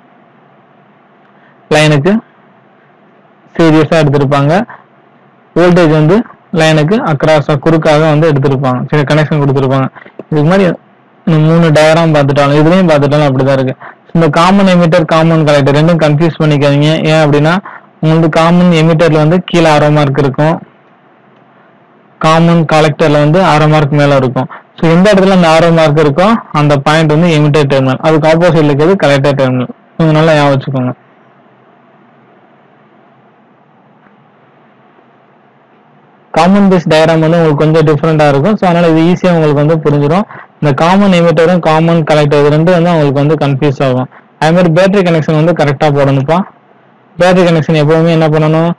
லைனுக்கு சீரியஸா எடுத்திருப்பாங்க வோல்டேஜ் வந்து லைனுக்கு அக்ராஸா குறுக்காக வந்து எடுத்திருப்பாங்க சரி கனெக்ஷன் கொடுத்துருப்பாங்க இதுக்கு முன்னாடி இந்த மூணு டயக்ராம் பார்த்துட்டாலும் இதுலயும் பார்த்துட்டாலும் அப்படிதான் இருக்கு இந்த காமன் எமிட்டர் காமன் கலெக்டர் ரெண்டும் கன்ஃபியூஸ் பண்ணிக்காதீங்க ஏன் அப்படின்னா உங்களுக்கு காமன் எமிட்டர்ல வந்து கீழே அரை மார்க் இருக்கும் காமன் கலெக்டர்ல வந்து அரை மார்க் மேல இருக்கும் ஸோ எந்த இடத்துல அந்த ஆரோ மார்க் இருக்கோ அந்த பாயிண்ட் வந்து எமிட்டர் டெர்மினல் அதுக்கு ஆப்போசிட்ல இருக்கிறது கலெக்டர் டெர்மினல் கொஞ்சம் நல்லா ஞாபகம் வச்சுக்கோங்க காமன் பேஸ் டயக்ராம் வந்து உங்களுக்கு கொஞ்சம் டிஃப்ரெண்டா இருக்கும் ஸோ அதனால இது ஈஸியா உங்களுக்கு வந்து புரிஞ்சிடும் இந்த காமன் எமிட்டரும் காமன் கலெக்டர் இது ரெண்டும் வந்து உங்களுக்கு வந்து கன்ஃபியூஸ் ஆகும் அதே மாதிரி பேட்டரி கனெக்ஷன் வந்து கரெக்டா போடணும்ப்பா பேட்டரி கனெக்ஷன் எப்பவுமே என்ன பண்ணணும்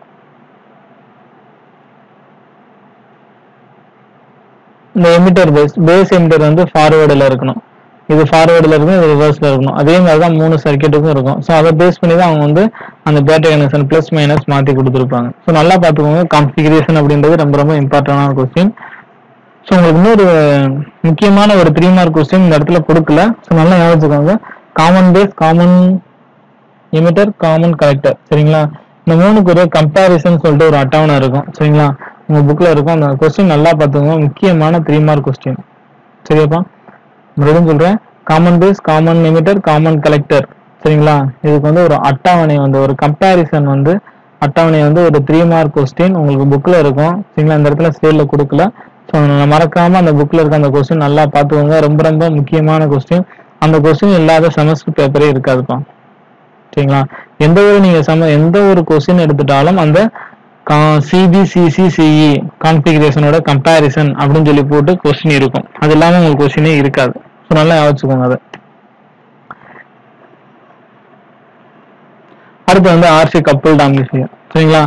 இந்த எமிட்டர் பேஸ் பேஸ் எமிட்டர் வந்து ஃபார்வேர்டில் இருக்கணும் இது ஃபார்வேர்டில் இருக்கும் இது ரிவர்ஸில் இருக்கணும் அதே மாதிரி தான் மூணு சர்க்கியூட்டுக்கும் இருக்கும் ஸோ அதை பேஸ் பண்ணி தான் அவங்க வந்து அந்த பேட்டரி கனெக்ஷன் ப்ளஸ் மைனஸ் மாற்றி கொடுத்துருப்பாங்க ஸோ நல்லா பார்த்துக்கோங்க கான்ஃபிகரேஷன் அப்படின்றது ரொம்ப ரொம்ப இம்பார்ட்டண்டான கொஸ்டின் ஸோ உங்களுக்கு இன்னொரு முக்கியமான ஒரு த்ரீ மார்க் கொஸ்டின் இந்த இடத்துல கொடுக்கல ஸோ நல்லா ஞாபகம் வச்சுக்கோங்க common base common emitter common collector சரிங்களா இந்த மூணுக்கு ஒரு கம்பேரிசன் சொல்லிட்டு ஒரு அட்டவணை இருக்கும் சரிங்களா உங்க புக்ல இருக்கும் அந்த கொஸ்டின் நல்லா பார்த்துக்கோங்க முக்கியமான த்ரீ மார்க் கொஸ்டின் சரியாப்பா மறுபடியும் சொல்றேன் common base common emitter common collector சரிங்களா இதுக்கு வந்து ஒரு அட்டவணை வந்து ஒரு கம்பேரிசன் வந்து அட்டவணை வந்து ஒரு த்ரீ மார்க் கொஸ்டின் உங்களுக்கு புக்ல இருக்கும் சரிங்களா இந்த இடத்துல ஸ்லேட்ல கொடுக்கல ஸோ மறக்காம அந்த புக்ல இருக்க அந்த கொஸ்டின் நல்லா பார்த்துக்கோங்க ரொம்ப ரொம்ப முக்கியமான கொஸ்டின் அந்த கொஸ்டின் இல்லாத செமஸ்டர் பேப்பரே இருக்காதுப்பா சரிங்களா எந்த ஒரு நீங்க சம எந்த ஒரு கொஸ்டின் எடுத்துட்டாலும் அந்த சிபிசிசிசிஇ கான்ஃபிகரேஷனோட கம்பேரிசன் அப்படின்னு சொல்லி போட்டு கொஸ்டின் இருக்கும் அது இல்லாம உங்களுக்கு கொஸ்டினே இருக்காது ஸோ நல்லா யோசிச்சுக்கோங்க அதை அடுத்து வந்து ஆர்சி கப்பல் ஆம்பிளிஃபையர் சரிங்களா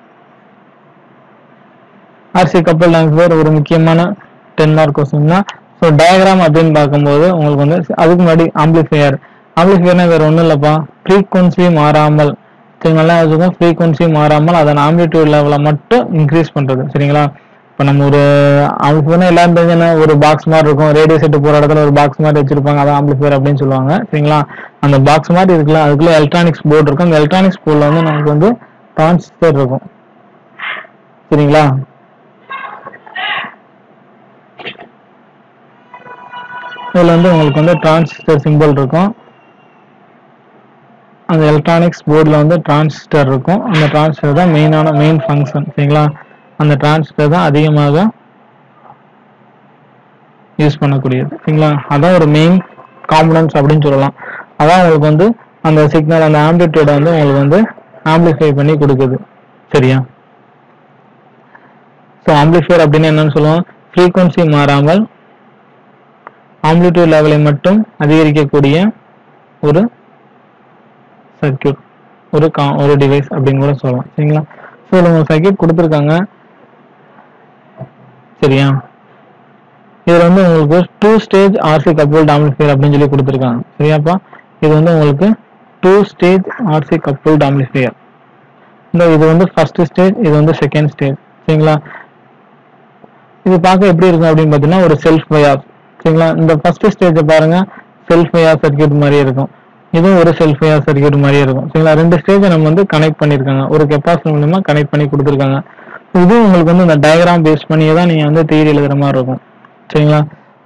ஆர்சி கப்பல் ஆம்பிளிஃபையர் ஒரு முக்கியமான டென் மார்க் கொஸ்டின் தான் ஸோ டயக்ராம் அப்படின்னு பார்க்கும்போது உங்களுக்கு வந்து அதுக்கு முன்னாடி ஆம்பிளிஃபையர் ஆம்பிளிஃபையர்னா வேற ஒன்றும் இல்லைப்பா ஃப்ரீக்வன்சி மாறாமல் சரிங்களா அதுக்கும் ஃப்ரீக்வன்சி மாறாமல் அதன் ஆம்பிளிடியூட் லெவலை மட்டும் இன்க்ரீஸ் பண்றது சரிங்களா இப்போ நம்ம ஒரு ஆம்பிளிஃபையர்னா எல்லாரும் தெரிஞ்ச ஒரு பாக்ஸ் மாதிரி இருக்கும் ரேடியோ செட்டு போற இடத்துல ஒரு பாக்ஸ் மாதிரி வச்சிருப்பாங்க அதான் ஆம்பிளிஃபையர் அப்படின்னு சொல்லுவாங்க சரிங்களா அந்த பாக்ஸ் மாதிரி இருக்குல்ல அதுக்குள்ள எலக்ட்ரானிக்ஸ் போர்டு இருக்கும் அந்த எலக்ட்ரானிக்ஸ் போர்டில் வந்து நமக்கு வந்து டிரான்சிஸ்டர் இருக்கும் சரிங்களா இதில் வந்து உங்களுக்கு வந்து டிரான்சிஸ்டர் சிம்பிள் இருக்கும் அந்த எலக்ட்ரானிக்ஸ் போர்டில் வந்து டிரான்சிஸ்டர் இருக்கும் அந்த டிரான்சிஸ்டர் தான் மெயினான மெயின் ஃபங்க்ஷன் சரிங்களா அந்த டிரான்சிஸ்டர் தான் அதிகமாக யூஸ் பண்ணக்கூடியது சரிங்களா அதான் ஒரு மெயின் காம்பனன்ஸ் அப்படின்னு சொல்லலாம் அதான் உங்களுக்கு வந்து அந்த சிக்னல் அந்த ஆம்பிளிட்யூட வந்து உங்களுக்கு வந்து ஆம்பிளிஃபை பண்ணி கொடுக்குது சரியா ஸோ ஆம்பிளிஃபையர் அப்படின்னு என்னன்னு சொல்லுவோம் ஃப்ரீக்வன்சி மாறாமல் ஆம்பிளிட்யூட் லெவலை மட்டும் அதிகரிக்கக்கூடிய ஒரு சர்க்கியூட் ஒரு கா ஒரு டிவைஸ் அப்படின்னு கூட சொல்லலாம் சரிங்களா ஸோ ஒரு சர்க்கியூட் கொடுத்துருக்காங்க சரியா இதுல வந்து உங்களுக்கு two stage RC coupled amplifier அப்படின்னு சொல்லி கொடுத்துருக்காங்க சரியாப்பா இது வந்து உங்களுக்கு two stage RC coupled amplifier இந்த இது வந்து ஃபர்ஸ்ட் ஸ்டேஜ் இது வந்து செகண்ட் ஸ்டேஜ் சரிங்களா இது பார்க்க எப்படி இருக்கும் அப்படின்னு பார்த்தீங்கன்னா ஒரு செல்ஃப் பயாஸ் சரிங்களா இந்த ஃபர்ஸ்ட் ஸ்டேஜை பாருங்க செல்ஃப் பயாஸ் சர்க்யூட் மாதிரி இருக்கும் இதுவும் ஒரு செல்ஃப் பயாஸ் சர்க்யூட் மாதிரி இருக்கும் சரிங்களா ரெண்டு ஸ்டேஜை நம்ம வந்து கனெக்ட் பண்ணியிருக்காங்க ஒரு கெப்பாசிட்டர் மூலமா கனெக்ட் பண்ணி கொடுத்துருக்காங்க இதுவும் உங்களுக்கு வந்து இந்த டயக்ராம் பேஸ் பண்ணியே தான் நீங்க வந்து தியரி எழுதுற மாதிரி இருக்கும் சரிங்களா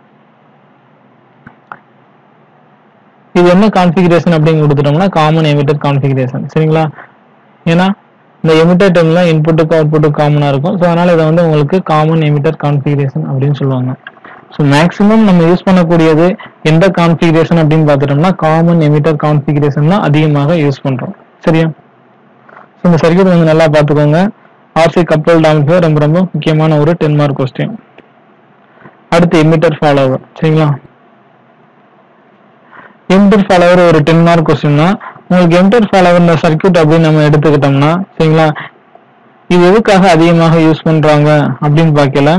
இது என்ன கான்ஃபிகரேஷன் அப்படின்னு கொடுத்துட்டோம்னா காமன் எமிட்டர் கான்ஃபிகரேஷன் சரிங்களா ஏன்னா இந்த எமிட்டர் டெர்ம்ல இன்புட்டுக்கு அவுட்புட்டுக்கு காமனா இருக்கும் ஸோ அதனால இதை வந்து உங்களுக்கு காமன் எமிட்டர் கான்ஃபிகரேஷன் அப்படின்னு சொல்லுவாங்க ஸோ மேக்ஸிமம் நம்ம யூஸ் பண்ணக்கூடியது எந்த கான்ஃபிகரேஷன் அப்படின்னு பார்த்துட்டோம்னா காமன் எமிட்டர் கான்ஃபிகரேஷன் தான் அதிகமாக யூஸ் பண்றோம் சரியா ஸோ இந்த சர்க்யூட் வந்து நல்லா பார்த்துக்கோங்க ஆர்சி கப்பல் டாமிஃபையர் ரொம்ப ரொம்ப முக்கியமான ஒரு டென் மார்க் கொஸ்டின் அடுத்து எமிட்டர் ஃபாலோவர் சரிங்களா எமிட்டர் ஃபாலோவர் ஒரு டென் மார்க் கொஸ்டின் தான் உங்களுக்கு எமிட்டர் ஃபாலோவர் இந்த சர்க்யூட் அப்படின்னு நம்ம எடுத்துக்கிட்டோம்னா சரிங்களா இது எதுக்காக அதிகமாக யூஸ் பண்றாங்க அப்படின்னு பார்க்கல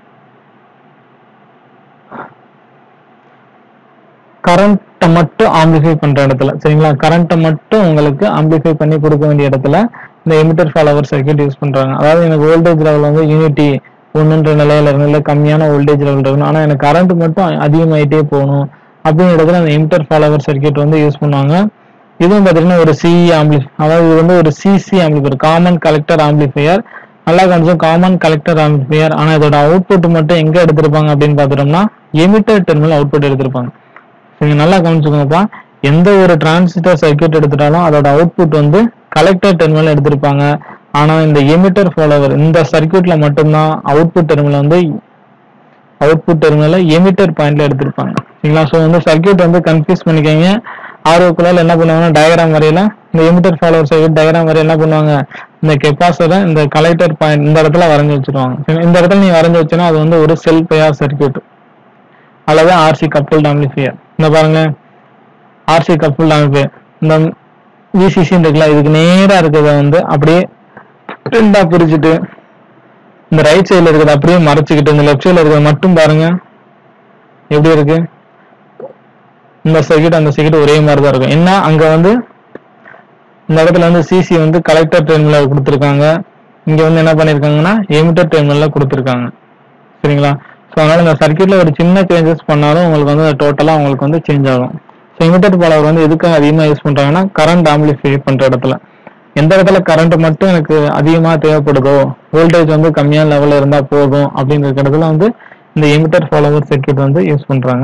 கரண்ட்டை மட்டும் ஆம்பிளிஃபை பண்ற இடத்துல சரிங்களா கரண்ட்டை மட்டும் உங்களுக்கு ஆம்பிளிஃபை பண்ணி கொடுக்க வேண்டிய இடத்துல இந்த எமிட்டர் ஃபாலோவர் சர்க்யூட் யூஸ் பண்றாங்க அதாவது எனக்கு வோல்டேஜ் லெவல் வந்து யூனிட்டி ஒன்றுன்ற நிலையில இருந்து இல்லை கம்மியான வோல்டேஜ் லெவல் இருக்கணும் ஆனா எனக்கு கரண்ட் மட்டும் அதிகமாயிட்டே போகணும் அப்படிங்கிற இடத்துல அந்த எமிட்டர் ஃபாலோவர் சர்க்யூட் வந்து யூஸ் பண்ணுவாங்க இதுவும் பார்த்தீங்கன்னா ஒரு சிஇ ஆம்பிளி அதாவது இது வந்து ஒரு CC amplifier common collector amplifier நல்லா கொஞ்சம் காமன் கலெக்டர் ஆம்பிளிஃபையர் ஆனா இதோட அவுட்புட் மட்டும் எங்க எடுத்திருப்பாங்க அப்படின்னு பார்த்துட்டோம்னா எமிட்டர் டெர்மினல் அவுட்புட் எடுத்திருப்பாங்க நீங்க நல்லா கவனிச்சுக்கோங்கப்பா எந்த ஒரு டிரான்சிஸ்டர் சர்க்யூட் எடுத்துட்டாலும் அதோட அவுட்புட் வந்து கலெக்டர் டெர்மினல் எடுத்திருப்பாங்க ஆனா இந்த எமிட்டர் ஃபாலோவர் இந்த சர்க்யூட்ல மட்டும்தான் அவுட்புட் டெர்மினல் வந்து அவுட்புட் டெர்மினல எமிட்டர் பாயிண்ட்ல எடுத்திருப்பாங்க சரிங்களா ஸோ வந்து சர்க்யூட் வந்து கன்ஃபியூஸ் பண்ணிக்கங்க ஆர்வக்குள்ளால என்ன பண்ணுவாங்கன்னா டயக்ராம் வரையில இந்த எமிட்டர் ஃபாலோவர் சர்க்யூட் டயக்ராம் வரையில என்ன பண்ணுவாங்க இந்த கெப்பாசிட்டரை இந்த கலெக்டர் பாயிண்ட் இந்த இடத்துல வரைஞ்சு வச்சிருவாங்க சரி, இந்த இடத்துல நீ வரைஞ்சு வச்சனா அது வந்து ஒரு செல் பயார் சர்க்யூட் அல்லது ஆர்சி கப்புள் ஆம்பிளிஃபையர் இந்த பாருங்க ஆர்சி கப்புள் ஆம்பிளிஃபையர் இந்த விசிசி இருக்குல்ல இதுக்கு நேரா இருக்கிறத வந்து அப்படியே ரெண்டா பிரிச்சுட்டு இந்த ரைட் சைடுல இருக்கிறத அப்படியே மறைச்சுக்கிட்டு இந்த லெஃப்ட் சைடுல இருக்கிறத மட்டும் பாருங்க எப்படி இருக்கு இந்த சர்க்யூட் அந்த சர்க்யூட் ஒரே மாதிரி தான் இருக்கும் என்ன அங்க வந்து இந்த இடத்துல வந்து சிசி வந்து கலெக்டர் டெர்மினல் கொடுத்துருக்காங்க இங்க வந்து என்ன பண்ணிருக்காங்கன்னா எமிட்டர் டெர்மினல்ல கொடுத்துருக்காங்க சரிங்களா ஸோ அதனால இந்த சர்க்யூட்ல ஒரு சின்ன சேஞ்சஸ் பண்ணாலும் உங்களுக்கு வந்து டோட்டலா உங்களுக்கு வந்து சேஞ்ச் ஆகும் ஸோ எமிட்டர் பாலவர் வந்து எதுக்காக அதிகமாக யூஸ் பண்றாங்கன்னா கரண்ட் ஆம்பிளிஃபை பண்ற இடத்துல எந்த இடத்துல கரண்ட் மட்டும் எனக்கு அதிகமா தேவைப்படுதோ வோல்டேஜ் வந்து கம்மியான லெவல்ல இருந்தா போதும் அப்படிங்கிற இடத்துல வந்து இந்த எமிட்டர் ஃபாலோவர் சர்க்யூட் வந்து யூஸ் பண்றாங்க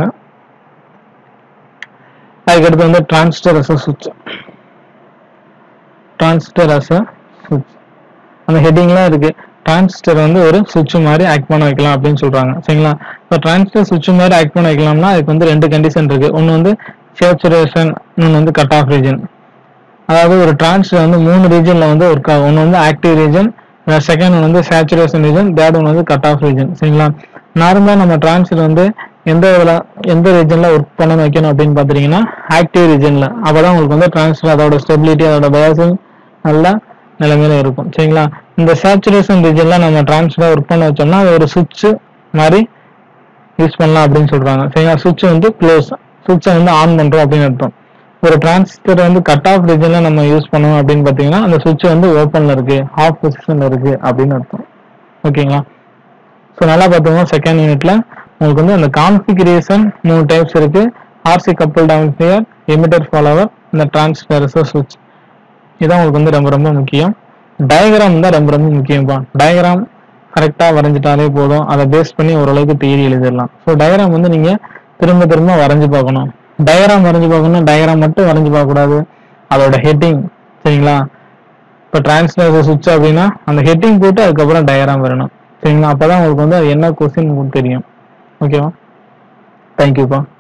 அதுக்கடுத்து வந்து டிரான்சிஸ்டர் அஸ் சுவிட்ச் டிரான்சிஸ்டர் அஸ் சுவிட்ச் அந்த ஹெட்டிங்லாம் இருக்கு டிரான்சிஸ்டர் வந்து ஒரு சுவிட்ச் மாதிரி ஆக்ட் பண்ண வைக்கலாம் அப்படின்னு சொல்றாங்க சரிங்களா இப்போ டிரான்சிஸ்டர் சுவிட்ச் மாதிரி ஆக்ட் பண்ண வைக்கலாம்னா அதுக்கு வந்து ரெண்டு கண்டிஷன் இருக்கு ஒன்று வந்து சேச்சுரேஷன் இன்னொன்று வந்து கட் ஆஃப் ரீஜன் அதாவது ஒரு டிரான்சிஸ்டர் வந்து மூணு ரீஜன்ல வந்து ஒர்க் ஆகும் ஒன்று வந்து ஆக்டிவ் ரீஜன் செகண்ட் ஒன் வந்து சேச்சுரேஷன் ரீஜன் தேர்ட் ஒன் வந்து கட் ஆஃப் ரீஜன் சரிங்களா நார்மலாக நம்ம டிரான்சிஸ்டர் வந்து எந்த இதுல எந்த ரீஜன்ல ஒர்க் பண்ண வைக்கணும் அப்படின்னு பாத்தீங்கன்னா ஆக்டிவ் ரீஜன்ல அப்பதான் உங்களுக்கு வந்து டிரான்ஸ்ஃபர் அதோட ஸ்டெபிலிட்டி அதோட பயாசிங் நல்ல நிலைமையில இருக்கும் சரிங்களா இந்த சேச்சுரேஷன் ரீஜன்ல நம்ம டிரான்ஸ்ஃபர் ஒர்க் பண்ண வச்சோம்னா அது ஒரு சுவிட்ச் மாதிரி யூஸ் பண்ணலாம் அப்படின்னு சொல்றாங்க சரிங்களா சுவிட்ச் வந்து க்ளோஸ் சுவிட்சை வந்து ஆன் பண்றோம் அப்படின்னு அர்த்தம் ஒரு டிரான்சிஸ்டர் வந்து கட் ஆஃப் ரீஜன்ல நம்ம யூஸ் பண்ணோம் அப்படின்னு பாத்தீங்கன்னா அந்த சுவிட்ச் வந்து ஓப்பன்ல இருக்கு ஆஃப் பொசிஷன்ல இருக்கு அப்படின்னு அர்த்தம் ஓகேங்களா ஸோ நல்லா பார்த்தோம்னா செகண்ட் யூனிட்ல உங்களுக்கு வந்து அந்த கான்ஃபிகரேஷன் மூணு டைப்ஸ் இருக்கு RC couple amplifier emitter follower இந்த டிரான்ஸ்பரஸ் சுவிட்ச் இதான் உங்களுக்கு வந்து ரொம்ப ரொம்ப முக்கியம் டயக்ராம் தான் ரொம்ப ரொம்ப முக்கியம்ப்பா டயக்ராம் கரெக்டாக வரைஞ்சிட்டாலே போதும் அதை பேஸ் பண்ணி ஓரளவுக்கு தியரி எழுதிடலாம் ஸோ டயக்ராம் வந்து நீங்க திரும்ப திரும்ப வரைஞ்சு பார்க்கணும் டயக்ராம் வரைஞ்சு பார்க்கணும் டயக்ராம் மட்டும் வரைஞ்சு பார்க்கக்கூடாது அதோட ஹெட்டிங் சரிங்களா இப்போ டிரான்ஸ்லேஷன் சுவிட்ச் அப்படின்னா அந்த ஹெட்டிங் போட்டு அதுக்கப்புறம் டயக்ராம் வரணும் சரிங்களா அப்பதான் உங்களுக்கு வந்து அது என்ன கொஸ்டின் உங்களுக்கு தெரியும் ஓகேவா தேங்க்யூப்பா